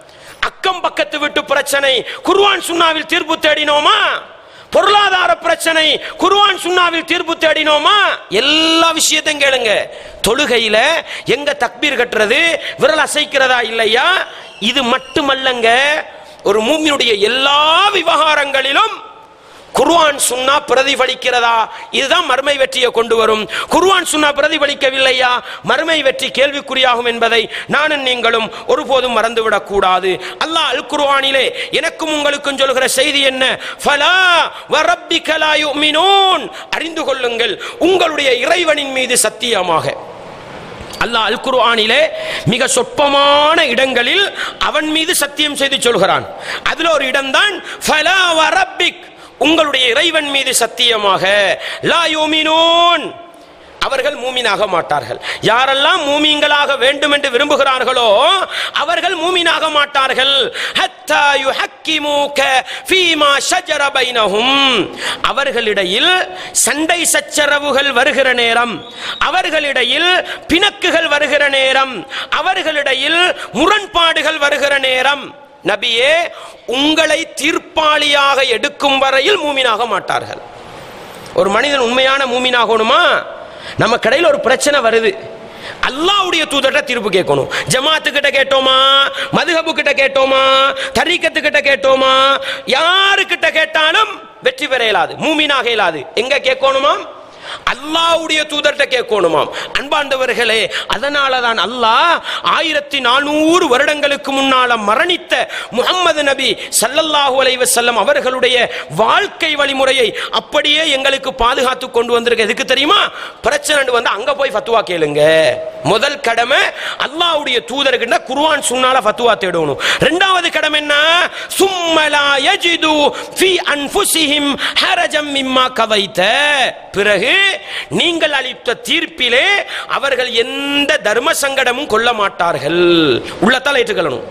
அக்கம் பக்கத்து விட்டு பிரச்சனை குர்ஆன் சுன்னாவில் தீர்ப்பு தேடினோமா பொருளாதார பிரச்சனை குர்ஆன் சுன்னாவில் தீர்ப்பு தேடினோமா எல்லா விஷயத்தையும் கேளுங்க தொழுகையில எங்க தக்பீர் கட்டுறது விரல் அசைக்கிறதா இல்லையா இது மட்டுமல்லங்க ஒரு மூமியுடைய எல்லா விவகாரங்களிலும் குர்ஆன் சுன்னா பிரதிபலிக்கிறதா இதுதான் மறுமை வெற்றியை கொண்டு வரும் குர்ஆன் சுன்னா பிரதிபலிக்கவில்லையா மறுமை வெற்றி கேள்விக்குறியாகும் என்பதை நானும் நீங்களும் ஒருபோதும் மறந்துவிடக் கூடாது அல்லாஹ் அல் குர்ஆனிலே எனக்கும் உங்களுக்கும் சொல்கிற செய்தி என்ன ஃபலா வரப்பிக லா யுமினூன் அறிந்து கொள்ளுங்கள் உங்களுடைய இறைவனின் மீது சத்தியமாக அல்லாஹ் அல் குர்ஆனிலே மிக சொற்பமான இடங்களில் அவன் மீது சத்தியம் செய்து சொல்கிறான் அதுல ஒரு இடம்தான் ஃபலா வரப்பிக் உங்களுடைய இறைவன் மீது சத்தியமாக லா யூமினூன் அவர்கள் மூமினாக மாட்டார்கள் யாரெல்லாம் மூமீன்களாக வேண்டும் என்று விரும்புகிறார்களோ அவர்கள் மூமினாக மாட்டார்கள் ஹத்தா யுஹக்கிமூக ஃபீமா ஷஜர பைனஹும் அவர்களிடையில் சண்டை சச்சரவுகள் வருகிற நேரம் அவர்களிடையில் பிணக்குகள் வருகிற நேரம் அவர்களிடையில் முரண்பாடுகள் வருகிற நேரம் நபியே உங்களை தீர்ப்பாளியாக எடுக்கும் வரையில் மூமினாக மாட்டார்கள் ஒரு மனிதன் உண்மையான மூமினாகணுமா நம்ம கடையில் ஒரு பிரச்சனை வருது அல்லாவுடைய தூதர்கிட்ட தீர்ப்பு கேட்கணும் ஜமாத்து கிட்ட கேட்டோமா மதுஹபு கிட்ட கேட்டோமா தரீக்கத்து கிட்ட கேட்டோமா யாருக்கிட்ட கேட்டாலும் வெற்றி பெற இயலாது மூமினாக இயலாது எங்க கேட்கணுமா அல்லாவுடைய தூதர்கிட்ட கேட்கணுமாம் அன்பாண்டவர்களே அதனால தான் அல்லாஹ் ஆயிரத்தி நானூறு வருடங்களுக்கு முன்னால மரணித்த முகம்மது நபி சல்லல்லாஹு அலைஹி வஸல்லம் அவர்களுடைய வாழ்க்கை வழிமுறையை அப்படியே எங்களுக்கு பாதுகாத்து கொண்டு வந்திருக்க எதுக்கு தெரியுமா பிரச்சனை வந்து அங்க போய் ஃபத்துவா கேளுங்க முதல் கடமை அல்லாஹ்வுடைய தூதர்கிட்ட குர்ஆன் சுன்னால ஃபத்துவா தேடணும் ரெண்டாவது கடமை என்ன சும்மலா யஜிது ஃபி அன்ஃபுஸிஹிம் ஹரஜம் மிம்மா கவைத்த பிறகு நீங்கள் அளித்த தீர்ப்பிலே அவர்கள் எந்த தர்ம சங்கடமும் கொள்ள மாட்டார்கள் உள்ளத்தால் ஏற்றுக்கொள்ளணும்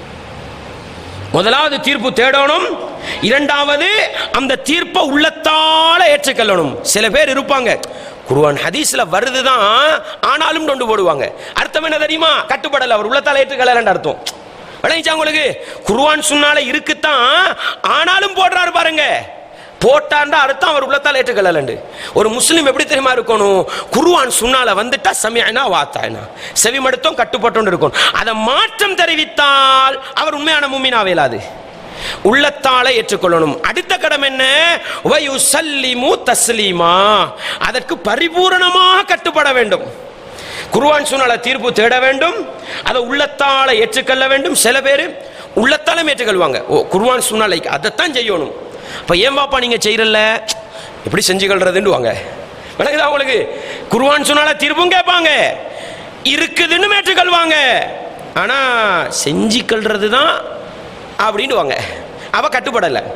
முதலாவது தீர்ப்பு தேடணும் இரண்டாவது அந்த தீர்ப்பை உள்ளத்தால ஏற்றுக்கொள்ளணும் சில பேர் இருப்பாங்க குர்ஆன் ஹதீஸ்ல வருதுதான் ஆனாலும் கொண்டு போடுவாங்க அர்த்தம் என்ன தெரியுமா கட்டுப்படல அவர் உள்ளத்தால ஏற்றுக்கொள்ளலன்னு அர்த்தம் விளங்கிச்சா உங்களுக்கு குர்ஆன் சுன்னால இருக்குத்தான் ஆனாலும் போடுறாரு பாருங்க போட்டாண்டா அர்த்தம் அவர் உள்ளத்தால் ஏற்றுக்கொள்ளலண்டு ஒரு முஸ்லீம் எப்படி தெரியுமா இருக்கணும் குருவான் சுன்னால வந்துட்டா சமயனா வாத்தாயினா செவி மடுத்தோம் கட்டுப்பட்டோம் இருக்கும் அதை மாற்றம் தெரிவித்தால் அவர் உண்மையான மூமினா வேலாது உள்ளத்தால ஏற்றுக்கொள்ளணும் அடுத்த கடமை என்ன வயுசல்லிமு தஸ்லீமா அதற்கு பரிபூரணமாக கட்டுப்பட வேண்டும் குருவான் சுனால தீர்ப்பு தேட வேண்டும் அதை உள்ளத்தால ஏற்றுக்கொள்ள வேண்டும் சில பேர் உள்ளத்தாலும் ஏற்றுக்கொள்வாங்க ஓ குருவான் சுனாலை அதைத்தான் செய்யணும் அப்ப ஏன் பாப்பா நீங்க செய்யறல்ல எப்படி செஞ்சு கொள்றதுன்னு விளக்குதா உங்களுக்கு குருவான் சொன்னால தீர்ப்பும் கேட்பாங்க இருக்குதுன்னு ஏற்றுக்கொள்வாங்க ஆனா செஞ்சு கொள்றது தான் அப்படின்னு வாங்க அவ கட்டுப்படலை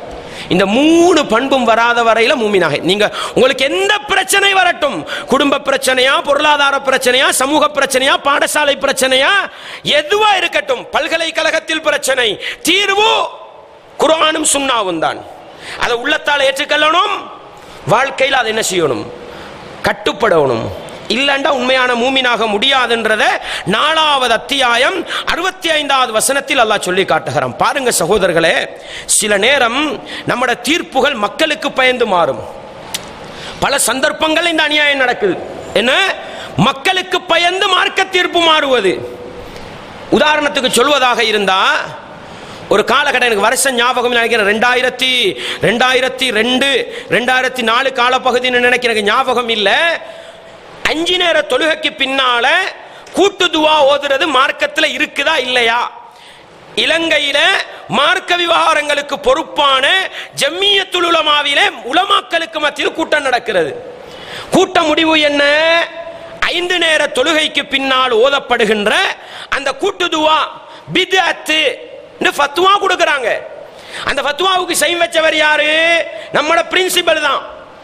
இந்த மூணு பண்பும் வராத வரையில மூமினாக நீங்க உங்களுக்கு எந்த பிரச்சனை வரட்டும் குடும்ப பிரச்சனையா பொருளாதார பிரச்சனையா சமூக பிரச்சனையா பாடசாலை பிரச்சனையா எதுவா இருக்கட்டும் பல்கலைக்கழகத்தில் பிரச்சனை தீர்வு குர்ஆனும் சுன்னாவும் தான் அதை உள்ளத்தால் ஏற்றுக்கொள்ளணும் வாழ்க்கையில் அதை என்ன செய்யணும் கட்டுப்படணும் இல்லண்டா உண்மையான மூமினாக முடியாதுன்றத நாலாவது அத்தியாயம் அறுபத்தி ஐந்தாவது வசனத்தில் அல்லாஹ் சொல்லி காட்டுகிறான் பாருங்க சகோதரர்களே சில நேரம் நம்மட தீர்ப்புகள் மக்களுக்கு பயந்து மாறும் பல சந்தர்ப்பங்கள் இந்த அநியாயம் நடக்குது என்ன மக்களுக்கு பயந்து மார்க்க தீர்ப்பு மாறுவது உதாரணத்துக்கு சொல்வதாக இருந்தா ஒரு காலகட்டம் எனக்கு வருஷம் ஞாபகம் இல்லை, நினைக்கிறேன் ரெண்டாயிரத்தி ரெண்டாயிரத்தி ரெண்டு ரெண்டாயிரத்தி நாலு காலப்பகுதின்னு நினைக்கிறேன் எனக்கு ஞாபகம் இல்லை அஞ்சு நேர தொழுகைக்கு பின்னால கூட்டு துவா ஓதுறது மார்க்கத்தில் இருக்குதா இல்லையா இலங்கையில மார்க்க விவகாரங்களுக்கு பொறுப்பான ஜம்மியத்துல் உலமாவிலே உலமாக்களுக்கு மத்தியில் கூட்டம் நடக்கிறது கூட்ட முடிவு என்ன ஐந்து நேர தொழுகைக்கு பின்னால் ஓதப்படுகின்ற அந்த கூட்டு துவா பித்அத்து ஃபத்வா கொடுக்கறாங்க அந்த ஃபத்வாவுக்கு சைன் வச்சவர் யாரு நம்மளோட பிரின்சிபல் தான்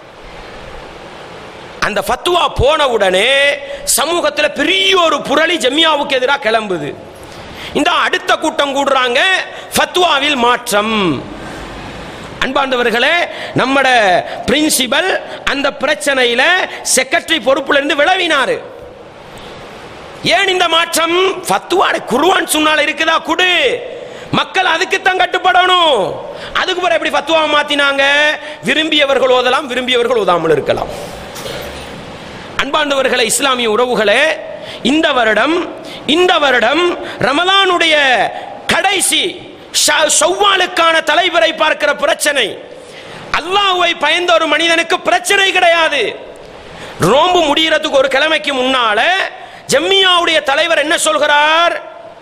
அந்த ஃபத்வா போன உடனே சமூகத்துல பெரிய ஒரு புரளி ஜம்மியாவுக்கு எதிராக கிளம்புது இந்த அடுத்த கூட்டம் கூடுறாங்க ஃபத்வாவில் மாற்றம் அன்பாண்டவர்களே நம்மட பிரின்சிபல் அந்த பிரச்சனையில செக்ரட்டரி பொறுப்புல இருந்து விளவினாரு ஏன் இந்த மாற்றம் ஃபத்வா குருவான் சொன்னால இருக்குதா குடு மக்கள் அதுக்கு தான் கட்டுப்படணும் அதுக்கு பிறகு எப்படி ஃபத்வாவை மாத்தினாங்க விரும்பியவர்கள் ஓதலாம் விரும்பியவர்கள் ஓதாமல் இருக்கலாம் அன்பாண்டவர்களே இஸ்லாமிய உறவுகளே இந்த வருடம் இந்த வருடம் ரமலானுடைய கடைசி ஷ- ஷவ்வாலுக்கான தலைவரை பார்க்கிற பிரச்சனை அல்லாஹ்வை பயந்த ஒரு மனிதனுக்கு பிரச்சனை கிடையாது ரோம்பு முடியறதுக்கு ஒரு கிழமைக்கு முன்னால ஜம்மியாவுடைய தலைவர் என்ன சொல்கிறார்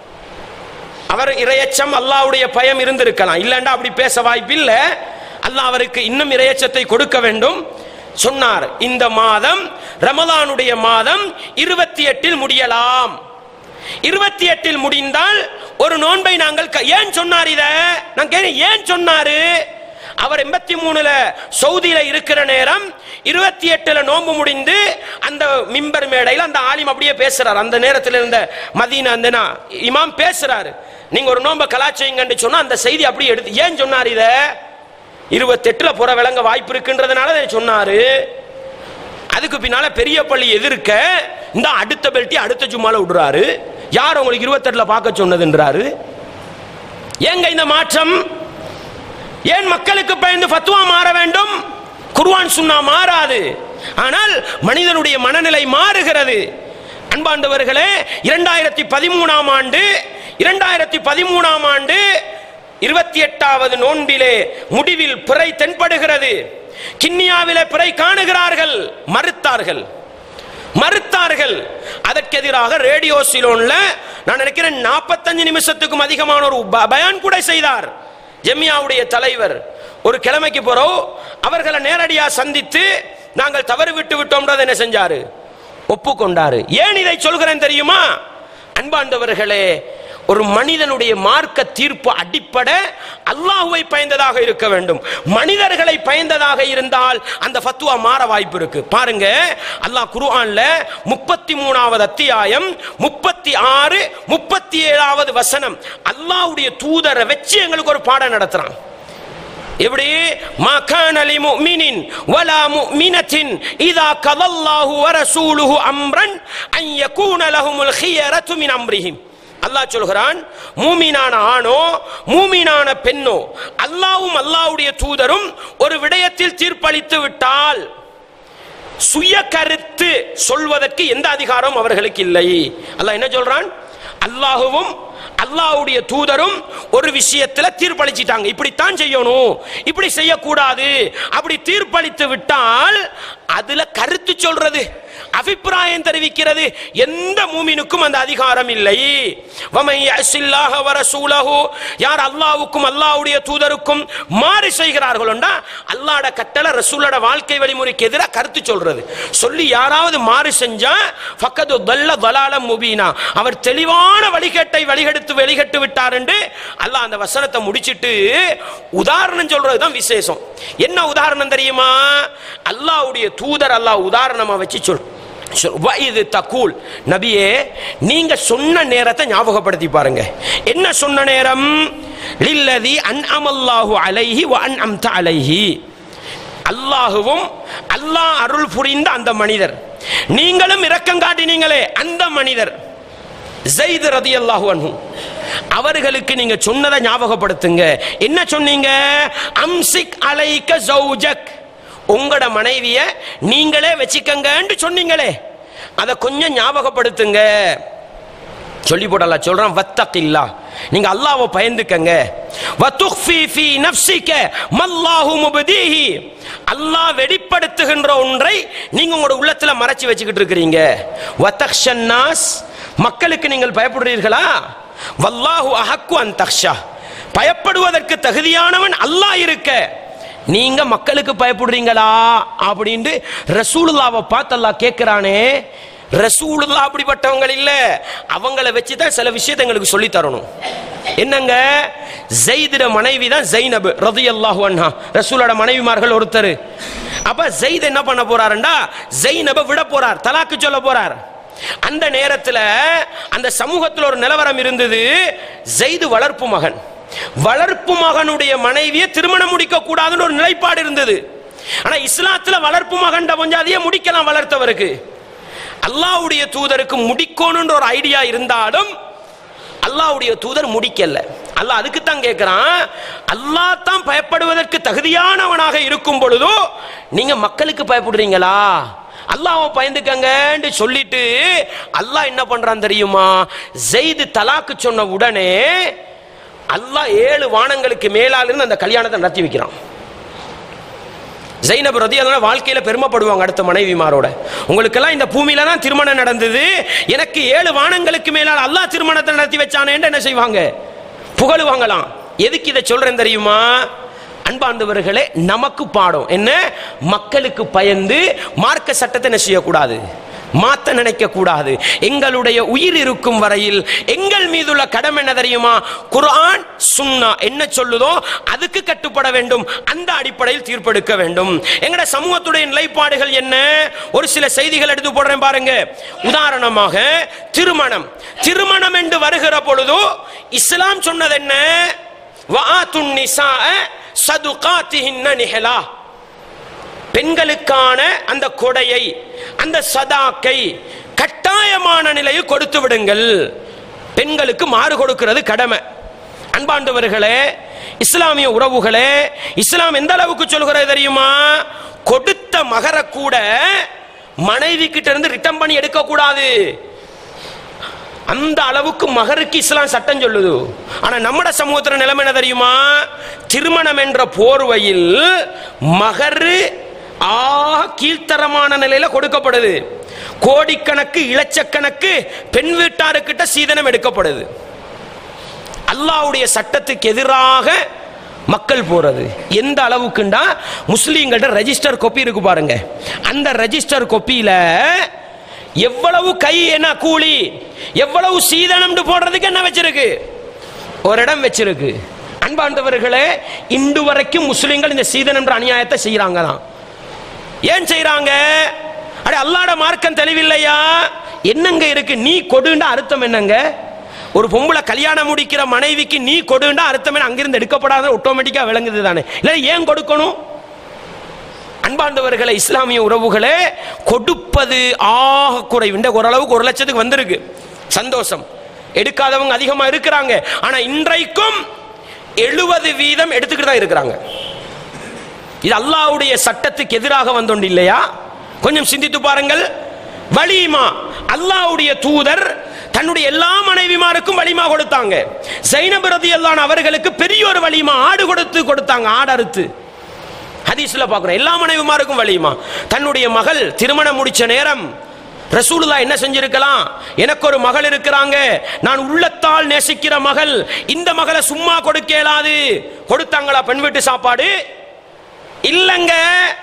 அவர் இரையச்சம் அல்லாஹ்வுடைய பயம் இருந்திருக்கலாம் இல்லைண்டா அப்படி பேச வாய்ப்பில்லை அல்லாஹ் அவருக்கு இன்னும் இரையச்சத்தை கொடுக்க வேண்டும் சொன்னார் இந்த மாதம் ரமலானுடைய மாதம் இருபத்தி எட்டில் முடியலாம் இருபத்தி எட்டில் முடிந்தால் ஒரு நோன்பை நாங்கள் க- ஏன் சொன்னார் இத நான் கேட்டேன் ஏன் சொன்னாரு அவர் எண்பத்தி மூணுல சவுதியில இருக்கிற நேரம் இருபத்தி எட்டுல நோன்பு முடிந்து அந்த மிம்பர் மேடையில் அந்த ஆலிம் அப்படியே பேசுறார் அந்த நேரத்தில் இருந்த மதீனா அந்த நா- இமாம் பேசுறாரு நீங்க ஒரு நோன்பை கலாச்சைங்கன்னு சொன்னா அந்த செய்தி அப்படியே எடுத்து ஏன் சொன்னார் இத இருபத்தெட்டுல புற விளங்க வாய்ப்பு இருக்குன்றதுனால இதை சொன்னாரு அதுக்கு பின்னால பெரிய பள்ளி எதிர்க்க இந்த அடுத்த பெல்ட்டி அடுத்த ஜும்மால விடுறாரு யார் உங்களுக்கு இருபத்தெட்டுல பார்க்க சொன்னதுன்றாரு ஏங்க இந்த மாற்றம் ஏன் மக்களுக்கு பயந்து ஃபத்வா மாற வேண்டும் குர்ஆன் சுன்னா மாறாது ஆனால் மனிதனுடைய மனநிலை மாறுகிறது அன்பாண்டவர்களே இரண்டாயிரத்தி பதிமூணாம் ஆண்டு இரண்டாயிரத்தி பதிமூணாம் ஆண்டு இருபத்தி எட்டாவது நோன்பிலே முடிவில் பிறை தென்படுகிறது கிண்ணியாவிலே பிறை காணுகிறார்கள் மறுத்தார்கள் மறுத்தார்கள் அதற்கு எதிராக ரேடியோ சிலோன்ல நான் நினைக்கிறேன் 45 நிமிஷத்துக்கும் அதிகமான ஒரு ப- பயான் கூட செய்தார் ஜெமியாவுடைய தலைவர் ஒரு கிழமைக்கு போறோம் அவர்களை நேரடியா சந்தித்து நாங்கள் தவறு விட்டு விட்டோம்ன்றதை என்ன செஞ்சாரு ஒப்புக்கொண்டாரு ஏன் இதை சொல்கிறேன் தெரியுமா அன்பாண்டவர்களே ஒரு மனிதனுடைய மார்க்க தீர்ப்பு அடிப்படை அல்லாஹ்வை பயந்ததாக இருக்க வேண்டும் மனிதர்களை பயந்ததாக இருந்தால் அந்த ஃபத்வா மாற வாய்ப்பு இருக்கு பாருங்க அல்லாஹ் குர்ஆன்ல முப்பத்தி மூணாவது அத்தியாயம் முப்பத்தி ஆறு முப்பத்தி ஏழாவது வசனம் அல்லாஹ்வுடைய தூதரை வச்சு எங்களுக்கு ஒரு பாடம் நடத்துறான் எப்படி மா கான லி முஃமினின் வலா முஃமினத்தின் இதா கதல்லாஹு வ ரசூலுஹு அம்ரன் அன் யகூன லஹுமுல் ஹியரத்து மின் அம்ரிஹிம் அல்லாஹ் சொல்கிறான் மூமினான ஆணோ மூமினான பெண்ணோ அல்லாஹ்வும் அல்லாஹ்வுடைய தூதரும் ஒரு விடயத்தில் தீர்ப்பளித்து விட்டால் சுய கருத்து சொல்வதற்கு எந்த அதிகாரம் அவர்களுக்கு இல்லை அல்லாஹ் என்ன சொல்றான் அல்லாஹுவும் அல்லாஹ்வுடைய தூதரும் ஒரு விஷயத்துல தீர்ப்பளிச்சிட்டாங்க இப்படித்தான் செய்யணும் இப்படி செய்யக்கூடாது அப்படி தீர்ப்பளித்து விட்டால் அதுல கருத்து சொல்றது அபிப்பிராயம் தெரிவிக்கிறது எந்த மூமினுக்கும் அந்த அதிகாரம் இல்லை வமை யஸில்லாஹ வ ரசூலஹு யார் அல்லாஹ்வுக்கும் அல்லாஹ்வுடைய தூதருக்கும் மாறு செய்கிறார்களோண்டா அல்லாஹ்ட கட்டளை ரசூலோட வாழ்க்கை வழிமுறைக்கு எதிராக கருத்து சொல்றது சொல்லி யாராவது மாறு செஞ்சா ஃபக்கது தல்ல தலாலம் முபீனா அவர் தெளிவான வழிகேட்டை வழிகெடுத்து வெளிகட்டு விட்டார் என்று அல்லாஹ் அந்த வசனத்தை முடிச்சிட்டு உதாரணம் சொல்றதுதான் விசேஷம் என்ன உதாரணம் தெரியுமா அல்லாஹ்வுடைய தூதர் அல்லாஹ் உதாரணமா வச்சு சொல் சொல். வயது தக்கூல் நபியே நீங்க சொன்ன நேரத்தை ஞாபகப்படுத்தி பாருங்க என்ன சொன்ன நேரம் லில்லதி அன் அமல்லாஹு அலைஹி வ அன் அம்த அலைஹி அல்லாஹுவும் அல்லாஹ் அருள் புரிந்த அந்த மனிதர் நீங்களும் இரக்கம் காட்டினீங்களே அந்த மனிதர் ஜெயித் ரதியல்லாஹு அன்ஹு அவர்களுக்கு நீங்க சொன்னதை ஞாபகப்படுத்துங்க என்ன சொன்னீங்க அம்சிக் அலைக்க ஜௌஜக் உங்களோட மனைவிய நீங்களே வச்சுக்கங்கன்னு சொன்னீங்களே அதை கொஞ்சம் ஞாபகப்படுத்துங்க சொல்லி போடல சொல்றான் வத்தகில்லா நீங்க அல்லாஹ்வை பயந்துக்கங்க வதுக்ஃபி ஃபீ நஃப்ஸிக மல்லாஹு முப்தீஹி அல்லாஹ் வெளிப்படுத்துகின்ற ஒன்றை நீங்க உங்களோட உள்ளத்துல மறைச்சு வச்சுக்கிட்டு இருக்கிறீங்க வதக்ஷன் நாஸ் மக்களுக்கு நீங்கள் பயப்படுறீர்களா வல்லாஹு அஹக்கு அன் தக்ஷா பயப்படுவதற்கு தகுதியானவன் அல்லாஹ் இருக்க நீங்க மக்களுக்கு பயப்படுறீங்களா அப்படின்ட்டு ரசூலுல்லாவை பார்த்து அல்லாஹ் கேட்கிறானே ரசூலுல்லா அப்படிப்பட்டவங்க இல்ல அவங்கள வச்சு தான் சில விஷயத்தை எங்களுக்கு சொல்லி தரணும் என்னங்க ஜெயிதிட மனைவி தான் ஜெய்னப் ரதியல்லாஹு அன்ஹா ரசூலோட மனைவிமார்கள் ஒருத்தர் அப்ப ஜெயித் என்ன பண்ண போறாருண்டா ஜெய்னப விட போறார் தலாக்கு சொல்ல போறார் அந்த நேரத்துல அந்த சமூகத்தில் ஒரு நிலவரம் இருந்தது ஜெய்து வளர்ப்பு மகன் வளர்ப்பு மகனுடைய மனைவியை திருமணம் முடிக்க கூடாதுன்னு ஒரு நிலைப்பாடு இருந்தது ஆனா இஸ்லாத்துல வளர்ப்பு மகன் கொஞ்சாதியே முடிக்கலாம் வளர்த்தவருக்கு அல்லாஹ்வுடைய தூதருக்கு முடிக்கணும்ன்ற ஒரு ஐடியா இருந்தாலும் அல்லாஹ்வுடைய தூதர் முடிக்கல அல்லாஹ் அதுக்கு தான் கேட்கிறான் அல்லாஹ் தான் பயப்படுவதற்கு தகுதியானவனாக இருக்கும் பொழுதோ நீங்க மக்களுக்கு பயப்படுறீங்களா அல்லாஹ்வை பயந்துக்கங்கன்னு சொல்லிட்டு அல்லாஹ் என்ன பண்றான் தெரியுமா ஜெயிது தலாக்கு சொன்ன உடனே அல்லாஹ் ஏழு வானங்களுக்கு மேலால இருந்து அந்த கல்யாணத்தை நடத்தி வைக்கிறான் ஜைனப் ரதி அதனால வாழ்க்கையில பெருமைப்படுவாங்க அடுத்த மனைவிமாரோட உங்களுக்கெல்லாம் இந்த பூமியில தான் திருமணம் நடந்தது எனக்கு ஏழு வானங்களுக்கு மேலால் அல்லாஹ் திருமணத்தை நடத்தி வச்சானேன்னு என்ன செய்வாங்க புகழுவாங்களாம் எதுக்கு இதை சொல்றேன் தெரியுமா அன்பாண்டவர்களே நமக்கு பாடம் என்ன மக்களுக்கு பயந்து மார்க்க சட்டத்தை என்ன செய்யக்கூடாது மாத்த நினைக்க கூடாது எங்களுடைய உயிர் இருக்கும் வரையில் எங்கள் மீதுள்ள கடமை என்ன தெரியுமா குர்ஆன் சுன்னா என்ன சொல்லுதோ அதுக்கு கட்டுப்பட வேண்டும் அந்த அடிப்படையில் தீர்ப்பெடுக்க வேண்டும் எங்கட சமூகத்துடைய நிலைப்பாடுகள் என்ன ஒரு சில செய்திகள் எடுத்து போடுறேன் பாருங்க உதாரணமாக திருமணம் திருமணம் என்று வருகிற பொழுது இஸ்லாம் சொன்னது என்ன வஆத்துன் நிசாஅ சதுகாத்திஹின்ன நிஹலா பெண்களுக்கான அந்த கொடையை அந்த சதாக்கை கட்டாயமான நிலையில் கொடுத்து விடுங்கள் பெண்களுக்கு மாறு கொடுக்கிறது கடமை அன்பாண்டவர்களே இஸ்லாமிய உறவுகளே இஸ்லாம் எந்த அளவுக்கு சொல்கிறது தெரியுமா கொடுத்த மகர கூட மனைவி கிட்ட இருந்து ரிட்டர்ன் பண்ணி எடுக்க கூடாது அந்த அளவுக்கு மகருக்கு இஸ்லாம் சட்டம் சொல்லுது ஆனா நம்மட சமூகத்துல நிலைமை என்ன தெரியுமா திருமணம் என்ற போர்வையில் மகரு ஆ கீழ்த்தரமான நிலையில கொடுக்கப்படுது கோடிக்கணக்கு இலட்சக்கணக்கு பெண் வீட்டாருக்கிட்ட சீதனம் எடுக்கப்படுது அல்லாஹ்வுடைய சட்டத்துக்கு எதிராக மக்கள் போறது எந்த அளவுக்குண்டா முஸ்லீம்கிட்ட ரெஜிஸ்டர் கொப்பி இருக்கு பாருங்க அந்த ரெஜிஸ்டர் கொப்பியில எவ்வளவு கை என்ன கூலி எவ்வளவு சீதனம்னு போடுறதுக்கு என்ன வச்சிருக்கு ஒரு இடம் வச்சிருக்கு அன்பாண்டவர்களே இன்று வரைக்கும் முஸ்லிம்கள் இந்த சீதனம்ன்ற அநியாயத்தை செய்யறாங்க தான் ஏன் செய்யறாங்க அட அல்லாட மார்க்கம் தெளிவில்லையா என்னங்க இருக்கு நீ கொடுண்டா அர்த்தம் என்னங்க ஒரு பொம்பளை கல்யாணம் முடிக்கிற மனைவிக்கு நீ கொடுண்டா அர்த்தம் என்ன அங்கிருந்து எடுக்கப்படாத ஆட்டோமேட்டிக்கா விளங்குது தானே இல்லை ஏன் கொடுக்கணும் அன்பாண்டவர்களே இஸ்லாமிய உறவுகளே கொடுப்பது ஆக குறைவு இந்த ஓரளவுக்கு ஒரு லட்சத்துக்கு வந்திருக்கு சந்தோஷம் எடுக்காதவங்க அதிகமா இருக்கிறாங்க ஆனா இன்றைக்கும் எழுபது வீதம் எடுத்துக்கிட்டு தான் இருக்கிறாங்க இது அல்லாஹ்வுடைய சட்டத்துக்கு எதிராக வந்தோண்டு இல்லையா கொஞ்சம் சிந்தித்து பாருங்கள் வலிமா அல்லாஹ்வுடைய தூதர் தன்னுடைய எல்லா மனைவிமாருக்கும் வலிமா கொடுத்தாங்க ஜைனப் ரதியல்லான் அவர்களுக்கு பெரிய ஒரு வலிமா ஆடு கொடுத்து கொடுத்தாங்க ஆடு அறுத்து ஹதீஸ்ல பார்க்கிறோம் எல்லா மனைவிமாருக்கும் வலிமா தன்னுடைய மகள் திருமணம் முடிச்ச நேரம் ரசூலுல்லா என்ன செஞ்சிருக்கலாம் எனக்கு ஒரு மகள் இருக்கிறாங்க நான் உள்ளத்தால் நேசிக்கிற மகள் இந்த மகளை சும்மா கொடுக்க இயலாது கொடுத்தாங்களா பெண் வீட்டு சாப்பாடு இல்லங்க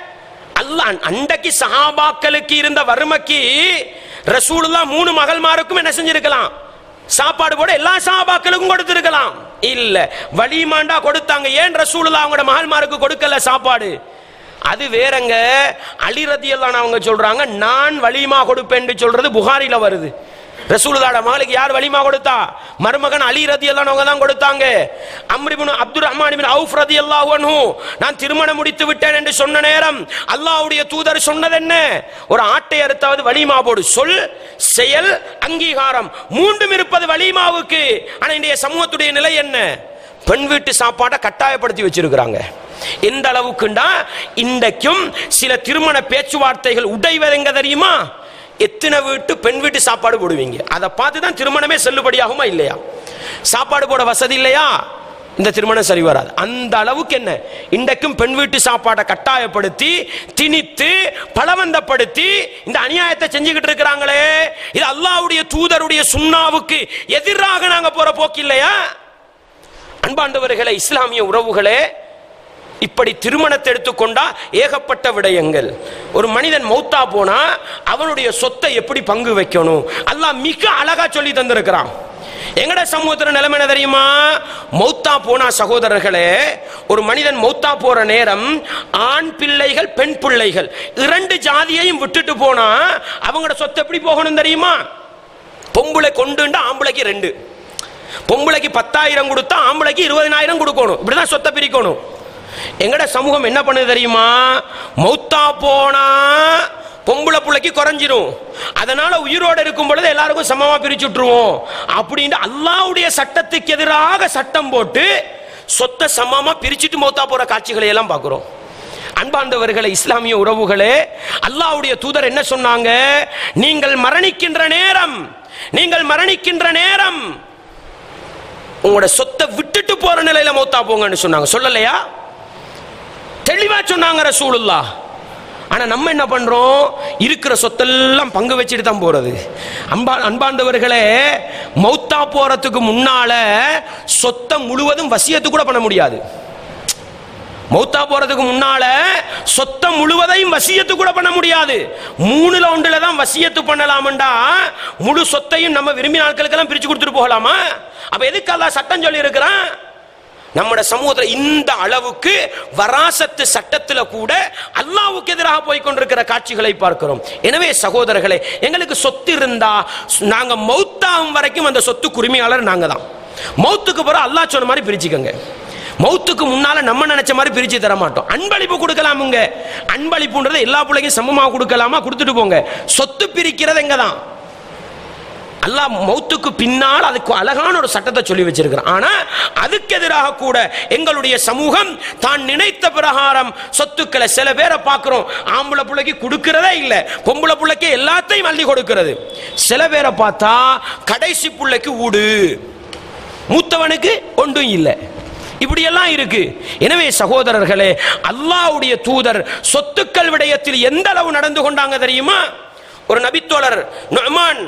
அல்லாஹ் அண்டைக்கு சஹாபாக்களுக்கு இருந்த வறுமைக்கு ரசூலுல்லா மூணு மகள்மாருக்கும் என்ன செஞ்சிருக்கலாம் சாப்பாடு போட எல்லா சஹாபாக்களுக்கும் கொடுத்திருக்கலாம் இல்ல வலிமாண்டா கொடுத்தாங்க ஏன் ரசூலுல்லா அவங்களோட மகள்மாருக்கு கொடுக்கல சாப்பாடு அது வேறங்க அலி ரதியல்லான் அவங்க சொல்றாங்க நான் வலிமா கொடுப்பேன்னு சொல்றது புகாரில வருது ரசூலுல்லாட மகளுக்கு யார் வலிமா கொடுத்தா மருமகன் அலி ரதி அவங்க தான் கொடுத்தாங்க அம்ரிபின் அப்துல் ரஹ்மான் பின் அவுஃப் ரதி நான் திருமணம் முடித்து விட்டேன் என்று சொன்ன நேரம் அல்லாஹ்வுடைய தூதர் சொன்னது என்ன ஒரு ஆட்டை அறுத்தாவது வலிமா போடு சொல் செயல் அங்கீகாரம் மூன்றும் இருப்பது வலிமாவுக்கு ஆனா இன்றைய சமூகத்துடைய நிலை என்ன பெண் வீட்டு சாப்பாட்டை கட்டாயப்படுத்தி வச்சிருக்கிறாங்க எந்த அளவுக்குண்டா இன்றைக்கும் சில திருமண பேச்சுவார்த்தைகள் உடைவது எங்க தெரியுமா எத்தனை வீட்டு பெண் வீட்டு சாப்பாடு போடுவீங்க அதை பார்த்து தான் திருமணமே செல்லுபடியாகுமா இல்லையா சாப்பாடு போட வசதி இல்லையா இந்த திருமணம் சரி வராது அந்த அளவுக்கு என்ன இன்றைக்கும் பெண் வீட்டு சாப்பாட்டை கட்டாயப்படுத்தி திணித்து பலவந்தப்படுத்தி இந்த அநியாயத்தை செஞ்சுக்கிட்டு இருக்கிறாங்களே இது அல்லாஹ்வுடைய தூதருடைய சுண்ணாவுக்கு எதிராக நாங்க போற போக்கு இல்லையா அன்பாண்டவர்களே இஸ்லாமிய உறவுகளே இப்படி திருமணத்தை எடுத்துக்கொண்டா ஏகப்பட்ட விடயங்கள் ஒரு மனிதன் மௌத்தா போனா அவனுடைய சொத்தை எப்படி பங்கு வைக்கணும் அல்லாஹ் மிக அழகா சொல்லி தந்திருக்கிறான் எங்கட சமூகத்துல நிலைமை என்ன தெரியுமா மௌத்தா போனா சகோதரர்களே ஒரு மனிதன் மௌத்தா போற நேரம் ஆண் பிள்ளைகள் பெண் பிள்ளைகள் இரண்டு ஜாதியையும் விட்டுட்டு போனா அவங்களோட சொத்து எப்படி போகணும் தெரியுமா பொம்பளை கொண்டுண்டா ஆம்பளைக்கு ரெண்டு பொம்பளைக்கு பத்தாயிரம் கொடுத்தா ஆம்பளைக்கு இருபதினாயிரம் கொடுக்கணும் இப்படிதான் சொத்தை பிரிக்கணும் எங்கட சமூகம் என்ன பண்ணுது தெரியுமா மௌத்தா போனா பொம்பளை பிள்ளைக்கு குறைஞ்சிரும் அதனால உயிரோட இருக்கும் பொழுது எல்லாருக்கும் சமமா பிரிச்சு விட்டுருவோம் அப்படின்னு அல்லாவுடைய சட்டத்துக்கு எதிராக சட்டம் போட்டு சொத்தை சமமா பிரிச்சுட்டு மௌத்தா போற காட்சிகளை எல்லாம் பார்க்கிறோம் அன்பார்ந்தவர்களே இஸ்லாமிய உறவுகளே அல்லாஹ்வுடைய தூதர் என்ன சொன்னாங்க நீங்கள் மரணிக்கின்ற நேரம் நீங்கள் மரணிக்கின்ற நேரம் உங்களோட சொத்தை விட்டுட்டு போற நிலையில மௌத்தா போங்கன்னு சொன்னாங்க சொல்லலையா தெளிவா சொன்னாங்க ரசூலுல்லா ஆனா நம்ம என்ன பண்றோம் இருக்கிற சொத்தெல்லாம் பங்கு வச்சுட்டு தான் போறது அன்பா அன்பாண்டவர்களே மௌத்தா போறதுக்கு முன்னால சொத்தை முழுவதும் வசியத்து கூட பண்ண முடியாது மௌத்தா போறதுக்கு முன்னால சொத்தை முழுவதையும் வசியத்து கூட பண்ண முடியாது மூணுல ஒன்றுல தான் வசியத்து பண்ணலாம்டா முழு சொத்தையும் நம்ம விரும்பின ஆட்களுக்கெல்லாம் பிரிச்சு கொடுத்துட்டு போகலாமா அப்ப எதுக்கு அல்லாஹ் சட்டம் சொல்லி இருக்கிறான் நம்மட சமூகத்தில் இந்த அளவுக்கு வராசத்து சட்டத்தில் கூட அல்லாவுக்கு எதிராக போய் கொண்டிருக்கிற காட்சிகளை பார்க்கிறோம் எனவே சகோதரர்களே எங்களுக்கு சொத்து இருந்தா நாங்க மௌத்தாகும் வரைக்கும் அந்த சொத்துக்கு உரிமையாளர் நாங்க தான் மௌத்துக்கு பிறகு அல்லாஹ் சொன்ன மாதிரி பிரிச்சுக்கோங்க மௌத்துக்கு முன்னால நம்ம நினைச்ச மாதிரி பிரிச்சு தர மாட்டோம் அன்பளிப்பு கொடுக்கலாமுங்க அன்பளிப்புன்றது எல்லா பிள்ளைக்கும் சமமா கொடுக்கலாமா கொடுத்துட்டு போங்க சொத்து பிரிக்கிறது எங்க தான் அல்லாஹ் மௌத்துக்கு பின்னால் அதுக்கு அழகான ஒரு சட்டத்தை சொல்லி வச்சிருக்கிறான் ஆனா அதுக்கு எதிராக கூட எங்களுடைய சமூகம் தான் நினைத்த பிரகாரம் சொத்துக்களை சில பேரை பார்க்கிறோம் ஆம்பளை பிள்ளைக்கு கொடுக்கிறதே இல்ல பொம்பளை பிள்ளைக்கு எல்லாத்தையும் அள்ளி கொடுக்கிறது சில பேரை பார்த்தா கடைசி பிள்ளைக்கு ஊடு மூத்தவனுக்கு ஒன்றும் இல்லை இப்படியெல்லாம் இருக்கு எனவே சகோதரர்களே அல்லாஹ்வுடைய தூதர் சொத்துக்கள் விடயத்தில் எந்த அளவு நடந்து கொண்டாங்க தெரியுமா ஒரு நபித்தோழர் நுஅமான்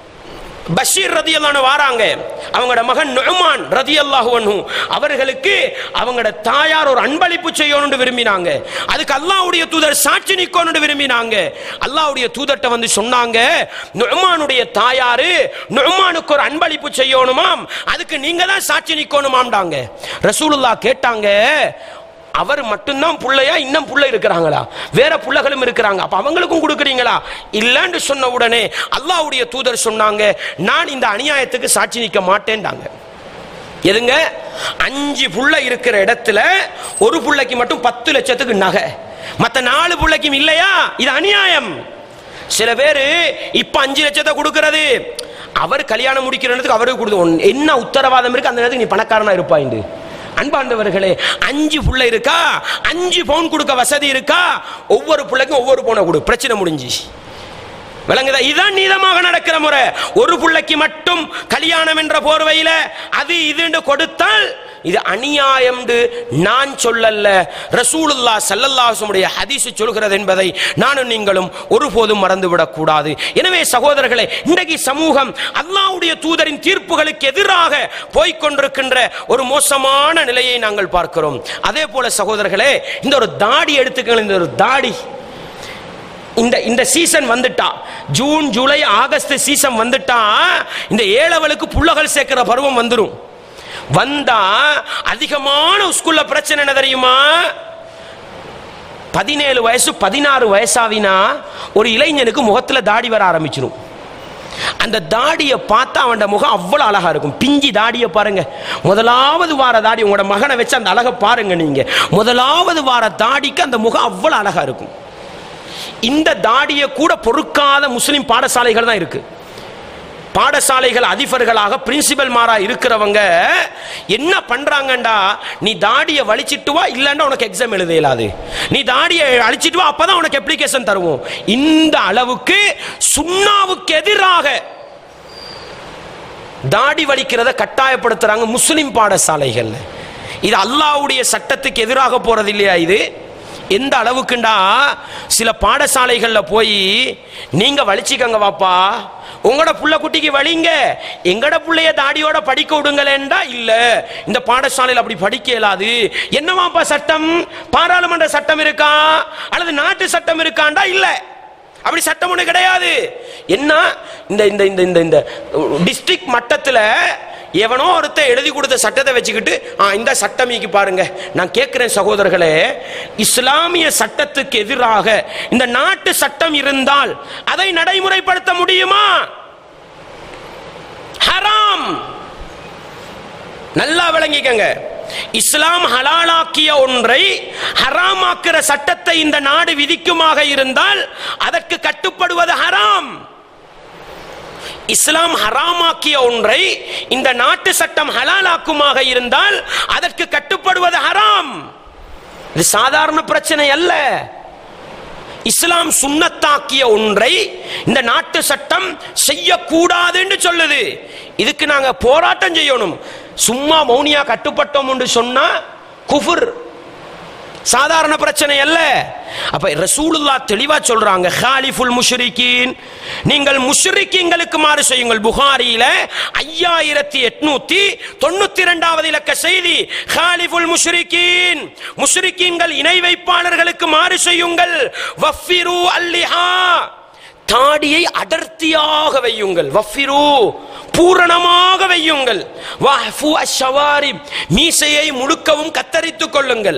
பஷீர் ரதியல்லான வாராங்க அவங்களோட மகன் நுஅமான் ரதியல்லாஹு அன்ஹு அவர்களுக்கு அவங்களோட தாயார் ஒரு அன்பளிப்பு செய்யணும்னு விரும்பினாங்க அதுக்கு அல்லாஹ்வுடைய தூதர் சாட்சி நிக்கணும்னு விரும்பினாங்க அல்லாஹ்வுடைய தூதர்ட்ட வந்து சொன்னாங்க நுஅமானுடைய தாயாரு நுஅமானுக்கு ஒரு அன்பளிப்பு செய்யணுமாம் அதுக்கு நீங்க தான் சாட்சி நிக்கணுமாம்டாங்க ரசூலுல்லாஹ் கேட்டாங்க அவர் மட்டும்தான் புள்ளையா இன்னும் புள்ள இருக்கிறாங்களா வேற புள்ளைகளும் இருக்கிறாங்க அப்ப அவங்களுக்கும் கொடுக்குறீங்களா இல்லன்னு சொன்ன உடனே அல்லாஹ்வுடைய தூதர் சொன்னாங்க நான் இந்த அநியாயத்துக்கு சாட்சி நிற்க மாட்டேன்டாங்க எதுங்க அஞ்சு புள்ள இருக்கிற இடத்துல ஒரு புள்ளைக்கு மட்டும் பத்து லட்சத்துக்கு நகை மத்த நாலு புள்ளைக்கும் இல்லையா இது அநியாயம் சில பேரு இப்ப அஞ்சு லட்சத்தை கொடுக்கிறது அவர் கல்யாணம் முடிக்கிறதுக்கு அவருக்கு கொடுத்து என்ன உத்தரவாதம் இருக்கு அந்த நேரத்துக்கு நீ பணக்காரனா இருப்பாயிண்டு அன்பாண்டவர்களே அஞ்சு புள்ள இருக்கா அஞ்சு பவுன் கொடுக்க வசதி இருக்கா ஒவ்வொரு பிள்ளைக்கும் ஒவ்வொரு பவுனை கொடு பிரச்சனை முடிஞ்சு விளங்குதா இதுதான் நீதமாக நடக்கிற முறை ஒரு பிள்ளைக்கு மட்டும் கல்யாணம் என்ற போர்வையில அது இதுன்னு கொடுத்தால் இது அநியாயம்னு நான் சொல்லல்ல ரசூலுல்லா சல்லல்லாஹுடைய ஹதீஸ் சொல்கிறது என்பதை நானும் நீங்களும் ஒருபோதும் மறந்துவிடக் கூடாது எனவே சகோதரர்களே இன்றைக்கு சமூகம் அல்லாஹ்வுடைய தூதரின் தீர்ப்புகளுக்கு எதிராக போய்க் கொண்டிருக்கின்ற ஒரு மோசமான நிலையை நாங்கள் பார்க்கிறோம் அதே போல சகோதரர்களே இந்த ஒரு தாடி எடுத்துக்கணும் இந்த ஒரு தாடி இந்த இந்த சீசன் வந்துட்டா ஜூன் ஜூலை ஆகஸ்ட் சீசன் வந்துட்டா இந்த ஏழவளுக்கு புள்ளகள் சேர்க்கிற பருவம் வந்துடும் வந்தா அதிகமான ஸ்கூல்ல பிரச்சனை என்ன தெரியுமா பதினேழு வயசு பதினாறு வயசாவினா ஒரு இளைஞனுக்கு முகத்துல தாடி வர ஆரம்பிச்சிடும் அந்த தாடியை பார்த்தா அவன் முகம் அவ்வளவு அழகா இருக்கும் பிஞ்சி தாடியை பாருங்க முதலாவது வார தாடி உங்களோட மகனை வச்சு அந்த அழகை பாருங்க நீங்க முதலாவது வார தாடிக்கு அந்த முகம் அவ்வளவு அழகா இருக்கும் இந்த தாடியை கூட பொறுக்காத முஸ்லிம் பாடசாலைகள் தான் இருக்கு பாடசாலைகள் அதிபர்களாக பிரின்சிபல் மாரா இருக்கிறவங்க என்ன பண்றாங்கண்டா நீ தாடியை வலிச்சிட்டு வா இல்லைன்னா உனக்கு எக்ஸாம் எழுத இயலாது நீ தாடியை அழிச்சிட்டு வா அப்பதான் உனக்கு அப்ளிகேஷன் தருவோம் இந்த அளவுக்கு சுண்ணாவுக்கு எதிராக தாடி வலிக்கிறத கட்டாயப்படுத்துறாங்க முஸ்லிம் பாடசாலைகள்ல இது அல்லாஹ்வுடைய சட்டத்துக்கு எதிராக போறது இல்லையா இது எந்த அளவுக்குண்டா சில பாடசாலைகள்ல போய் நீங்க வலிச்சிக்கங்க வாப்பா உங்களோட புள்ள குட்டிக்கு வலிங்க எங்கட புள்ளைய தாடியோட படிக்க விடுங்களேன்டா இல்ல இந்த பாடசாலையில் அப்படி படிக்க இயலாது என்னவாப்பா சட்டம் பாராளுமன்ற சட்டம் இருக்கா அல்லது நாட்டு சட்டம் இருக்காண்டா இல்ல அப்படி சட்டம் ஒண்ணு கிடையாது என்ன இந்த இந்த இந்த இந்த இந்த டிஸ்ட்ரிக்ட் மட்டத்துல எவனோ ஒருத்தன் எழுதி கொடுத்த சட்டத்தை வச்சுக்கிட்டு ஆ இந்த சட்டமிக்கு பாருங்க நான் கேட்கிறேன் சகோதரர்களே இஸ்லாமிய சட்டத்துக்கு எதிராக இந்த நாட்டு சட்டம் இருந்தால் அதை நடைமுறைப்படுத்த முடியுமா ஹராம் நல்லா விளங்கிக்கங்க இஸ்லாம் ஹலாலாக்கிய ஒன்றை ஹராமாக்குற சட்டத்தை இந்த நாடு விதிக்குமாக இருந்தால் அதற்கு கட்டுப்படுவது ஹராம் இஸ்லாம் ஹராமாக்கிய ஒன்றை இந்த நாட்டு சட்டம் ஹலாலாக்குமாக இருந்தால் அதற்கு கட்டுப்படுவது ஹராம் இது சாதாரண பிரச்சனை அல்ல இஸ்லாம் சுன்னத்தாக்கிய ஒன்றை இந்த நாட்டு சட்டம் செய்யக்கூடாதுன்னு சொல்லுது இதுக்கு நாங்க போராட்டம் செய்யணும் சும்மா மௌனியா கட்டுப்பட்டோம் என்று சொன்னா குஃபுர் சாதாரண பிரச்சனை அல்ல அப்ப ரசூலுல்லா தெளிவா சொல்றாங்க ஹாலிஃபுல் முஷ்ரிகீன் நீங்கள் முஷ்ரிக்கீங்களுக்கு மாறு செய்யுங்கள் புகாரியில ஐயாயிரத்தி எட்நூத்தி தொண்ணூத்தி இரண்டாவது இலக்க செய்தி ஹாலிஃபுல் முஷ்ரிகீன் முஷ்ரிக்கீன்கள் இணை வைப்பாளர்களுக்கு மாறு செய்யுங்கள் வஃபிரு அல்லிஹா தாடியை அடர்த்தியாக வையுங்கள் வஃபிரு பூரணமாக வையுங்கள் வஃபு அஷ்ஷவாரிப் மீசையை முழுக்கவும் கத்தரித்துக் கொள்ளுங்கள்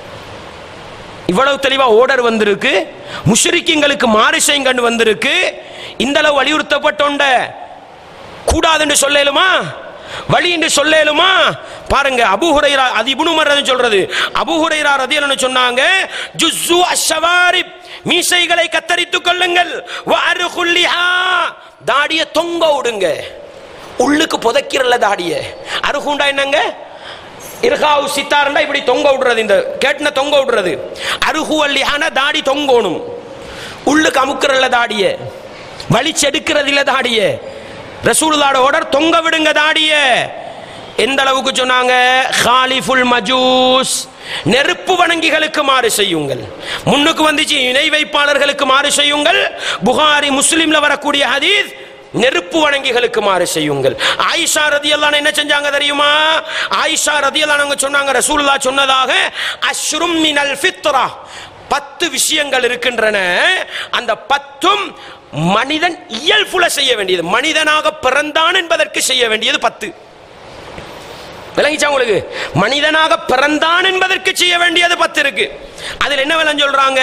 இவ்வளவு தெளிவா ஓர்டர் வந்திருக்கு முஷ்ரிக்கிங்களுக்கு மாறு செய்யுங்கன்னு வந்திருக்கு இந்த அளவு வலியுறுத்தப்பட்டோண்ட கூடாதுன்னு சொல்லலுமா வழி என்று சொல்லலுமா பாருங்க அபுஹுரைரா அது இப்னு உமர் ரதி சொல்றது அபுஹுரைரா ரதியல்னு சொன்னாங்க ஜுஸ்ஸு அஷ்ஷவாரிப் மீசைகளை கத்தரித்துக் கொள்ளுங்கள் வஅர்ஹுல்லிஹா தாடிய தொங்க விடுங்க உள்ளுக்கு புதைக்கிறல்ல தாடிய அருகுண்டா என்னங்க இருகாவு சித்தாருண்டா இப்படி தொங்க விடுறது இந்த கேட்டின தொங்க விடுறது அருகு அல்லியான தாடி தொங்கோணும் உள்ளுக்கு அமுக்குறல்ல தாடிய வலிச்செடுக்கிறது இல்ல தாடிய ரசூலுல்லாட ஓடர் தொங்க விடுங்க தாடிய எந்த அளவுக்கு சொன்னாங்க ஹாலிஃபுல் மஜூஸ் நெருப்பு வணங்கிகளுக்கு மாறு செய்யுங்கள் முன்னுக்கு வந்துச்சு இணை வைப்பாளர்களுக்கு மாறு செய்யுங்கள் புகாரி முஸ்லிம்ல வரக்கூடிய ஹதீஸ் நெருப்பு வணங்கிகளுக்கு மாறு செய்யுங்கள் ஆயிஷா ரதியல்லான என்ன செஞ்சாங்க தெரியுமா ஆயிஷா ரதியல்லானவங்க சொன்னாங்க ரசூலுல்லா சொன்னதாக அஷ்ரும் மினல் ஃபித்ரா பத்து விஷயங்கள் இருக்கின்றன அந்த பத்தும் மனிதன் இயல்புல செய்ய வேண்டியது மனிதனாக பிறந்தான் என்பதற்கு செய்ய வேண்டியது பத்து விளங்கிச்சா உங்களுக்கு மனிதனாக பிறந்தான் என்பதற்கு செய்ய வேண்டியது பத்து இருக்கு அதில் என்ன விளங்க சொல்றாங்க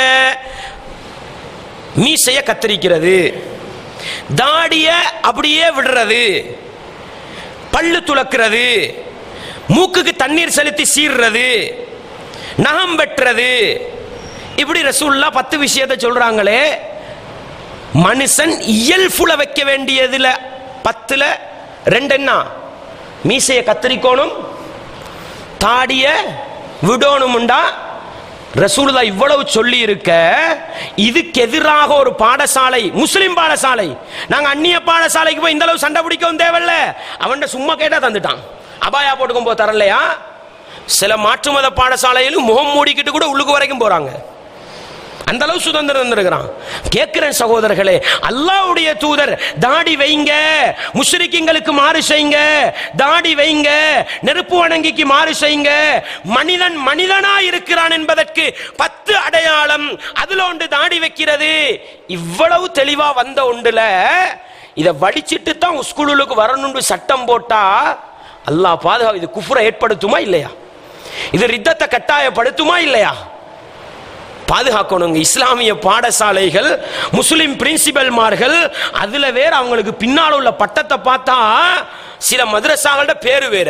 மீசைய கத்தரிக்கிறது தாடிய அப்படியே விடுறது பல்லு துளக்கிறது மூக்குக்கு தண்ணீர் செலுத்தி சீர்றது நகம் வெட்டுறது இப்படி ரசூல்லா பத்து விஷயத்தை சொல்றாங்களே மனுஷன் இயல்புல வைக்க வேண்டியதுல பத்துல ரெண்டு என்ன மீசைய கத்தரிக்கோணும் தாடிய விடணும்டா ரசூலுல்லா இவ்வளவு சொல்லி இருக்க இதுக்கு எதிராக ஒரு பாடசாலை முஸ்லிம் பாடசாலை நாங்க அந்நிய பாடசாலைக்கு போய் இந்த அளவு சண்டை பிடிக்கவும் தேவையில்ல அவன்கிட்ட சும்மா கேட்டா தந்துட்டான் அபாயா போட்டுக்கும் போ தரலையா சில மாற்று மத பாடசாலையிலும் முகம் மூடிக்கிட்டு கூட உள்ளுக்கு வரைக்கும் போறாங்க அந்த அளவு சுதந்திரம் இருந்திருக்கிறான் கேட்கிறேன் சகோதரர்களே அல்லாஹ்வுடைய தூதர் தாடி வைங்க முஸ்ரிக்கிங்களுக்கு மாறு செய்யுங்க தாடி வைங்க நெருப்பு வணங்கிக்கு மாறு செய்யுங்க மனிதன் மனிதனா இருக்கிறான் என்பதற்கு பத்து அடையாளம் அதுல ஒன்று தாடி வைக்கிறது இவ்வளவு தெளிவா வந்த ஒன்றுல இதை வடிச்சிட்டு தான் ஸ்கூலுக்கு வரணும்னு சட்டம் போட்டா அல்லாஹ் பாதுகாப்பு இது குஃப்ரை ஏற்படுத்துமா இல்லையா இது ரித்தத்தை கட்டாயப்படுத்துமா இல்லையா பாதுகாக்கணுங்க இஸ்லாமிய பாடசாலைகள் முஸ்லிம் பிரின்சிபல்மார்கள் அதுல வேற அவங்களுக்கு பின்னால் உள்ள பட்டத்தை பார்த்தா சில மதரசாங்களோட பேரு வேற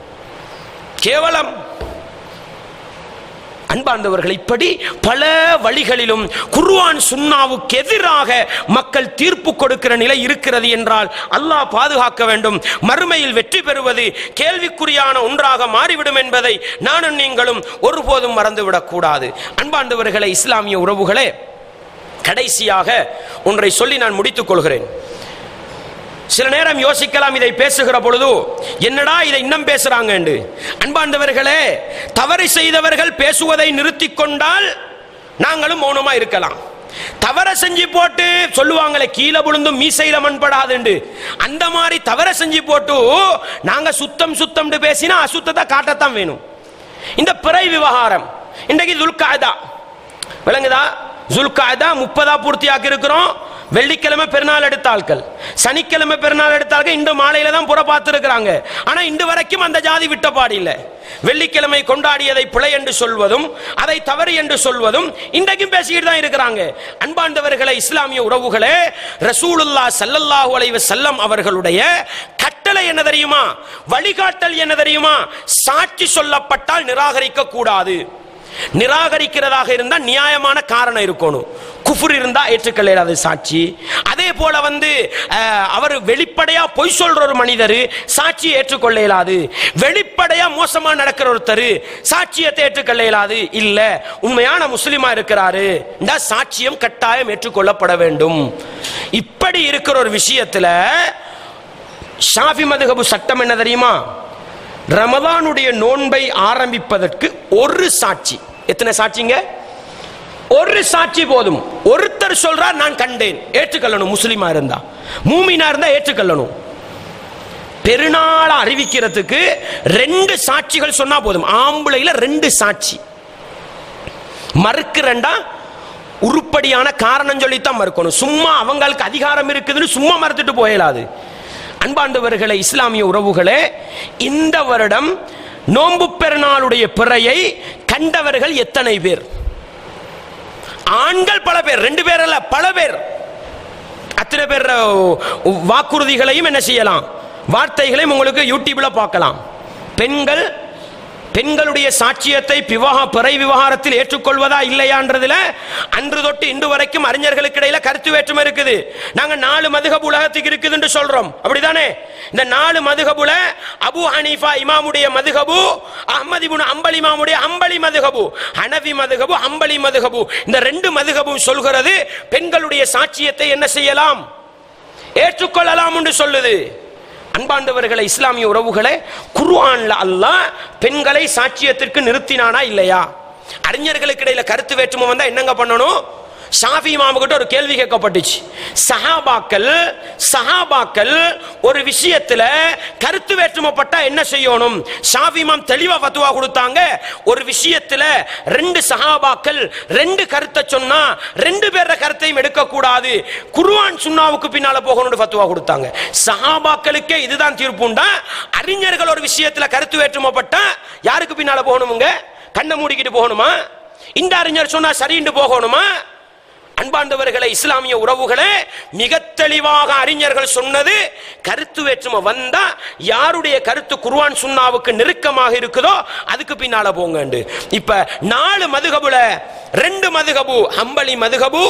கேவலம் அன்பார்ந்தவர்கள் இப்படி பல வழிகளிலும் குர்ஆன் சுன்னாவுக்கு எதிராக மக்கள் தீர்ப்பு கொடுக்கிற நிலை இருக்கிறது என்றால் அல்லாஹ் பாதுகாக்க வேண்டும் மறுமையில் வெற்றி பெறுவது கேள்விக்குறியான ஒன்றாக மாறிவிடும் என்பதை நானும் நீங்களும் ஒருபோதும் மறந்துவிடக் கூடாது அன்பார்ந்தவர்களே இஸ்லாமிய உறவுகளே கடைசியாக ஒன்றை சொல்லி நான் முடித்துக் கொள்கிறேன் சில நேரம் யோசிக்கலாம் இதை பேசுகிற பொழுது என்னடா இதை இன்னும் பேசுறாங்க என்று அன்பார்ந்தவர்களே தவறு செய்தவர்கள் பேசுவதை நிறுத்திக் கொண்டால் நாங்களும் மௌனமா இருக்கலாம் தவற செஞ்சு போட்டு சொல்லுவாங்களே கீழே விழுந்தும் மீசையில மண்படாதுண்டு அந்த மாதிரி தவற செஞ்சு போட்டு நாங்க சுத்தம் சுத்தம் பேசினா அசுத்தத்தை காட்டத்தான் வேணும் இந்த பிறை விவகாரம் இன்றைக்கு துல்காதா விளங்குதா ஜுல்காதா முப்பதா பூர்த்தியாக்கி இருக்கிறோம் வெள்ளிக்கிழமை பெருநாள் எடுத்த ஆட்கள் சனிக்கிழமை பெருநாள் எடுத்த ஆட்கள் இன்று மாலையில தான் புற பார்த்திருக்கிறாங்க ஆனா இன்று வரைக்கும் அந்த ஜாதி விட்ட பாடில்லை வெள்ளிக்கிழமை கொண்டாடியதை பிழை என்று சொல்வதும் அதை தவறு என்று சொல்வதும் இன்றைக்கும் பேசிக்கிட்டு தான் இருக்கிறாங்க அன்பாண்டவர்களே இஸ்லாமிய உறவுகளே ரசூலுல்லா ஸல்லல்லாஹு அலைஹி வஸல்லம் அவர்களுடைய கட்டளை என்ன தெரியுமா வழிகாட்டல் என்ன தெரியுமா சாட்சி சொல்லப்பட்டால் நிராகரிக்க கூடாது நிராகரிக்கிறதாக இருந்தால் நியாயமான காரணம் இருக்கணும் குஃபுர் இருந்தா ஏற்றுக்கொள்ளாது சாட்சி அதே போல வந்து அஹ், அவர் வெளிப்படையா பொய் சொல்ற ஒரு மனிதர் சாட்சியை ஏற்றுக்கொள்ள இயலாது வெளிப்படையா மோசமா நடக்கிற ஒருத்தர் சாட்சியத்தை ஏற்றுக்கொள்ள இயலாது இல்ல உண்மையான முஸ்லிமா இருக்கிறாரு இந்த சாட்சியம் கட்டாயம் ஏற்றுக்கொள்ளப்பட வேண்டும் இப்படி இருக்கிற ஒரு விஷயத்துல ஷாஃபி மதுகபு சட்டம் என்ன தெரியுமா ரமதானுடைய நோன்பை ஆரம்பிப்பதற்கு ஒரு சாட்சி எத்தனை சாட்சிங்க ஒரு சாட்சி போதும் ஒருத்தர் சொல்றார் நான் கண்டேன் ஏற்றுக்கொள்ளணும் முஸ்லிமா இருந்தா மூமினா இருந்தா ஏற்றுக்கொள்ளணும் பெருநாளை அறிவிக்கிறதுக்கு ரெண்டு சாட்சிகள் சொன்னா போதும் ஆம்பளையில ரெண்டு சாட்சி மறுக்கிறண்டா உருப்படியான காரணம் சொல்லித்தான் மறுக்கணும் சும்மா அவங்களுக்கு அதிகாரம் இருக்குதுன்னு சும்மா மறுத்துட்டு போயிடாது அன்பாண்டவர்களே இஸ்லாமிய உறவுகளே இந்த வருடம் நோன்பு பெருநாளுடைய பிறையை கண்டவர்கள் எத்தனை பேர் ஆண்கள் பல பேர் ரெண்டு பேர் அல்ல பல பேர் அத்தனை பேர் அஹ், வாக்குறுதிகளையும் என்ன செய்யலாம் வார்த்தைகளையும் உங்களுக்கு யூடியூப்ல பார்க்கலாம் பெண்கள் பெண்களுடைய சாட்சியத்தை விவாக பிறை விவகாரத்தில் ஏற்றுக்கொள்வதா இல்லையான்றதுல அன்று தொட்டு இன்று வரைக்கும் அறிஞர்களுக்கு இடையில கருத்து வேற்றுமை இருக்குது நாங்க நாலு மதுகபு உலகத்துக்கு இருக்குதுன்னு சொல்றோம் அப்படிதானே இந்த நாலு மதுகபுல அபு ஹனீஃபா இமாமுடைய மதுகபு அஹ்மது இப்னு அம்பல் இமாமுடைய அம்பலி மதுகபு ஹனவி மதுகபு அம்பலி மதுகபு இந்த ரெண்டு மதுகபும் சொல்கிறது பெண்களுடைய சாட்சியத்தை என்ன செய்யலாம் ஏற்றுக்கொள்ளலாம் என்று சொல்லுது அன்பாண்டவர்களே இஸ்லாமிய உறவுகளே குர்ஆன்ல அல்லாஹ் பெண்களை சாட்சியத்திற்கு நிறுத்தினானா இல்லையா அறிஞர்களுக்கு இடையில கருத்து வேற்றுமை வந்தா என்னங்க பண்ணணும் ஷாஃபி இமாமு கிட்ட ஒரு கேள்வி கேட்கப்பட்டுச்சு சஹாபாக்கள் சஹாபாக்கள் ஒரு விஷயத்துல கருத்து வேற்றுமைப்பட்டா என்ன செய்யணும் ஷாஃபி இமாம் தெளிவா ஃபத்வா கொடுத்தாங்க ஒரு விஷயத்துல ரெண்டு சஹாபாக்கள் ரெண்டு கருத்தை சொன்னா ரெண்டு பேர கருத்தையும் எடுக்க கூடாது குர்ஆன் சுன்னாவுக்கு பின்னால போகணும்னு ஃபத்வா கொடுத்தாங்க சஹாபாக்களுக்கே இதுதான் தீர்ப்புண்டா அறிஞர்கள் ஒரு விஷயத்துல கருத்து வேற்றுமைப்பட்டா யாருக்கு பின்னால போகணுமுங்க கண்ணை மூடிக்கிட்டு போகணுமா இந்த அறிஞர் சொன்னா சரின்னு போகணுமா அன்பாண்டவர்களே இஸ்லாமிய உறவுகளே மிக தெளிவாக அறிஞர்கள் சொன்னது கருத்து வேற்றுமை வந்தா யாருடைய கருத்து குர்ஆன் சுன்னாவுக்கு நெருக்கமாக இருக்குதோ அதுக்கு பின்னால போங்கண்டு இப்ப நாலு மதுகபுல ரெண்டு மதுகபு ஹம்பலி மதுகபு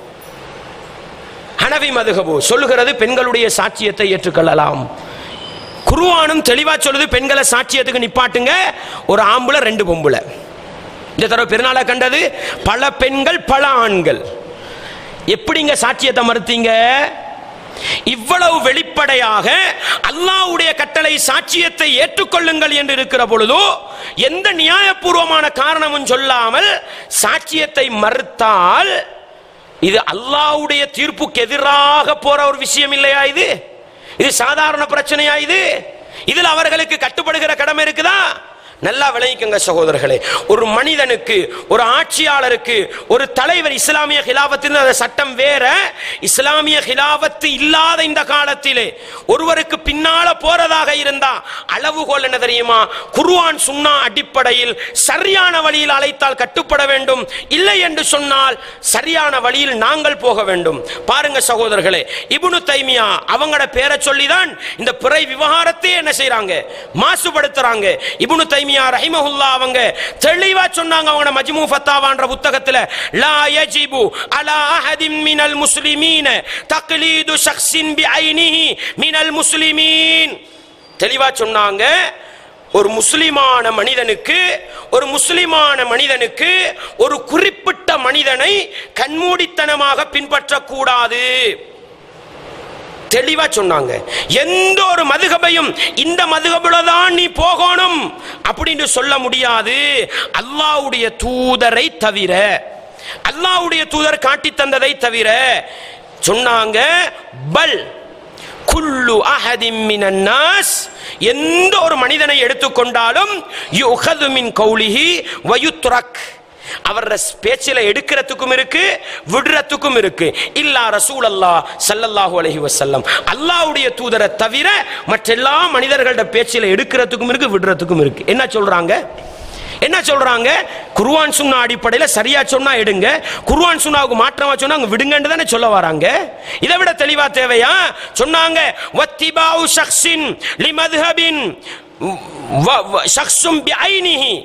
ஹனவி மதுகபு சொல்லுகிறது பெண்களுடைய சாட்சியத்தை ஏற்றுக்கொள்ளலாம் குருவானும் தெளிவா சொல்லுது பெண்களை சாட்சியத்துக்கு நிப்பாட்டுங்க ஒரு ஆம்புல ரெண்டு பொம்புல இந்த தடவை பெருநாளை கண்டது பல பெண்கள் பல ஆண்கள் எப்படிங்க சாட்சியத்தை மறுத்தீங்க இவ்வளவு வெளிப்படையாக அல்லாஹ்வுடைய கட்டளை சாட்சியத்தை ஏற்றுக்கொள்ளுங்கள் என்று இருக்கிற பொழுது எந்த நியாயபூர்வமான காரணமும் சொல்லாமல் சாட்சியத்தை மறுத்தால் இது அல்லாஹ்வுடைய தீர்ப்புக்கு எதிராக போற ஒரு விஷயம் இல்லையா இது இது சாதாரண பிரச்சனையா இது இதுல அவர்களுக்கு கட்டுப்படுகிற கடமை இருக்குதா நல்லா விளங்கிக்கங்க சகோதரர்களே ஒரு மனிதனுக்கு ஒரு ஆட்சியாளருக்கு ஒரு தலைவர் இஸ்லாமிய ஹிலாபத்தில் அந்த சட்டம் வேற இஸ்லாமிய ஹிலாபத்து இல்லாத இந்த காலத்திலே ஒருவருக்கு பின்னால போறதாக இருந்தா அளவுகோல் என்ன தெரியுமா குர்ஆன் சுன்னா அடிப்படையில் சரியான வழியில் அழைத்தால் கட்டுப்பட வேண்டும் இல்லை என்று சொன்னால் சரியான வழியில் நாங்கள் போக வேண்டும் பாருங்க சகோதரர்களே இப்னு தைமியா அவங்களோட பேரை சொல்லிதான் இந்த பிறை விவகாரத்தை என்ன செய்றாங்க மாசுபடுத்துறாங்க இப்னு தைமியா ரஹிமஹுல்லா அவங்க தெளிவா சொன்னாங்க அவங்க மஜ்மு ஃபத்தாவான்ற புத்தகத்துல லா யஜிபு அலா அஹதின் மினல் முஸ்லிமீன தக்லீது ஷக்ஸின் பிஐனிஹி மினல் முஸ்லிமீன் தெளிவா சொன்னாங்க ஒரு முஸ்லிமான மனிதனுக்கு ஒரு முஸ்லிமான மனிதனுக்கு ஒரு குறிப்பிட்ட மனிதனை கண்மூடித்தனமாக பின்பற்றக்கூடாது தெளிவா சொன்னாங்க எந்த ஒரு மதுகபையும் இந்த மதுகபுல தான் நீ போகணும் அப்படின்னு சொல்ல முடியாது அல்லாஹ்வுடைய தூதரை தவிர அல்லாஹ்வுடைய தூதர் காட்டி தந்ததை தவிர சொன்னாங்க பல் குல்லு அஹதின் மினன் நாஸ் எந்த ஒரு மனிதனை எடுத்துக்கொண்டாலும் யுஹது மின் கௌலிஹி வயுத்ரக் அவர பேச்சில எடுக்கிறதுக்கும் இருக்கு விடுறதுக்கும் இருக்கு இல்லா ரசூல் அல்லா சல்லல்லாஹு அலைஹி வஸல்லம் அல்லாஹ்வுடைய தூதரை தவிர மற்ற எல்லா மனிதர்களோட பேச்சில எடுக்கிறதுக்கும் இருக்கு விடுறதுக்கும் இருக்கு என்ன சொல்றாங்க என்ன சொல்றாங்க குர்ஆன் சுன்னா அடிப்படையில் சரியா சொன்னா எடுங்க குர்ஆன் சுன்னாவுக்கு மாற்றமா சொன்னா அவங்க விடுங்கன்னு தானே சொல்ல வராங்க இதை விட தெளிவா தேவையா சொன்னாங்க வத்திபாவு ஷக்ஸின் லிமத்ஹபின் வ வ- ஷக்ஸும் பிஐனிஹி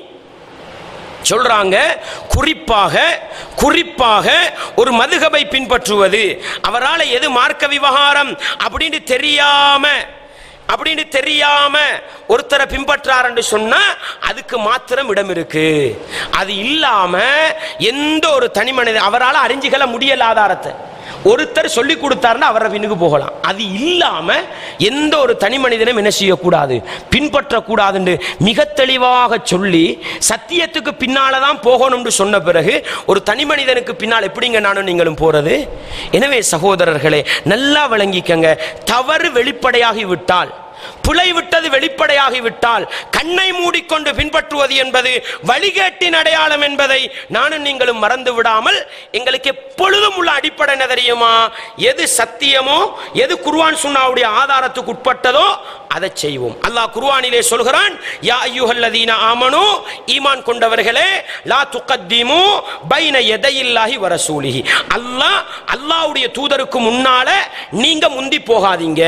சொல்றாங்க குறிப்பாக குறிப்பாக ஒரு மதுகபை பின்பற்றுவது அவரால் எது மார்க்க விவகாரம் அப்படின்னு தெரியாம அப்படின்னு தெரியாம ஒருத்தரை பின்பற்றாருன்னு சொன்னா அதுக்கு மாத்திரம் இடம் இருக்கு அது இல்லாம எந்த ஒரு தனி மனிதன் அவரால் அறிஞ்சுக்கல முடியல ஆதாரத்தை ஒருத்தர் சொல்லி கொடுத்தாருன்னா அவரை பின்னுக்கு போகலாம் அது இல்லாம எந்த ஒரு தனி மனிதனும் என்ன செய்யக்கூடாது பின்பற்றக்கூடாதுன்னு மிக தெளிவாக சொல்லி சத்தியத்துக்கு பின்னால தான் போகணும்னு சொன்ன பிறகு ஒரு தனி மனிதனுக்கு பின்னால் எப்படிங்க நானும் நீங்களும் போறது எனவே சகோதரர்களே நல்லா விளங்கிக்கங்க தவறு வெளிப்படையாகி விட்டால் பிழை விட்டது வெளிப்படையாகி விட்டால் கண்ணை மூடிக்கொண்டு பின்பற்றுவது என்பது வழிகேட்டின் அடையாளம் என்பதை நானும் நீங்களும் மறந்து விடாமல் எங்களுக்கு எப்பொழுதும் உள்ள அடிப்படை என்ன தெரியுமா எது சத்தியமோ எது குர்ஆன் சுன்னாவுடைய ஆதாரத்துக்கு உட்பட்டதோ அதை செய்வோம் அல்லாஹ் குர்ஆனிலே சொல்கிறான் யா அய்யுஹல்லதீன ஆமனு ஈமான் கொண்டவர்களே லா துகத்திமு பைன எதையில்லாஹி வரசூலிஹி அல்லாஹ் அல்லாஹ்வுடைய தூதருக்கு முன்னால நீங்க முந்தி போகாதீங்க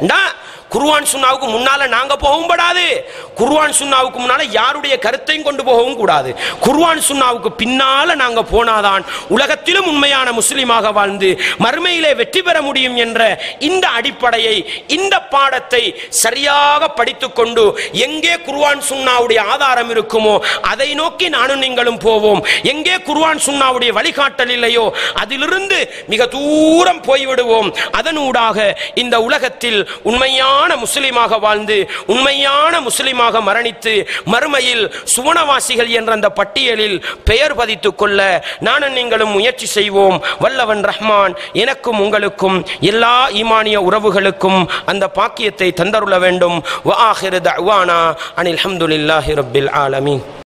குர்ஆன் சுன்னாவுக்கு முன்னால நாங்க போகவும் படாது குர்ஆன் சுன்னாவுக்கு முன்னால யாருடைய கருத்தையும் கொண்டு போகவும் கூடாது குர்ஆன் சுன்னாவுக்கு பின்னால நாங்க போனாதான் உலகத்திலும் உண்மையான முஸ்லிமாக வாழ்ந்து மறுமையிலே வெற்றி பெற முடியும் என்ற இந்த அடிப்படையை இந்த பாடத்தை சரியாக படித்துக்கொண்டு எங்கே குர்ஆன் சுன்னாவுடைய ஆதாரம் இருக்குமோ அதை நோக்கி நானும் நீங்களும் போவோம் எங்கே குர்ஆன் சுன்னாவுடைய வழிகாட்டல் இல்லையோ அதிலிருந்து மிக தூரம் போய்விடுவோம் அதனூடாக இந்த உலகத்தில் உண்மையான முஸ்லிமாக வாழ்ந்து உண்மையான முஸ்லிமாக மரணித்து மறுமையில் சுவனவாசிகள் என்ற அந்த பட்டியலில் பெயர் பதித்துக் கொள்ள நானும் நீங்களும் முயற்சி செய்வோம் வல்லவன் ரஹ்மான் எனக்கும் உங்களுக்கும் எல்லா ஈமானிய உறவுகளுக்கும் அந்த பாக்கியத்தை தந்தருள வேண்டும் வ ஆஹிரு தஅவானா அனில் ஹம்துலில்லாஹி ரப்பில் ஆலமீன்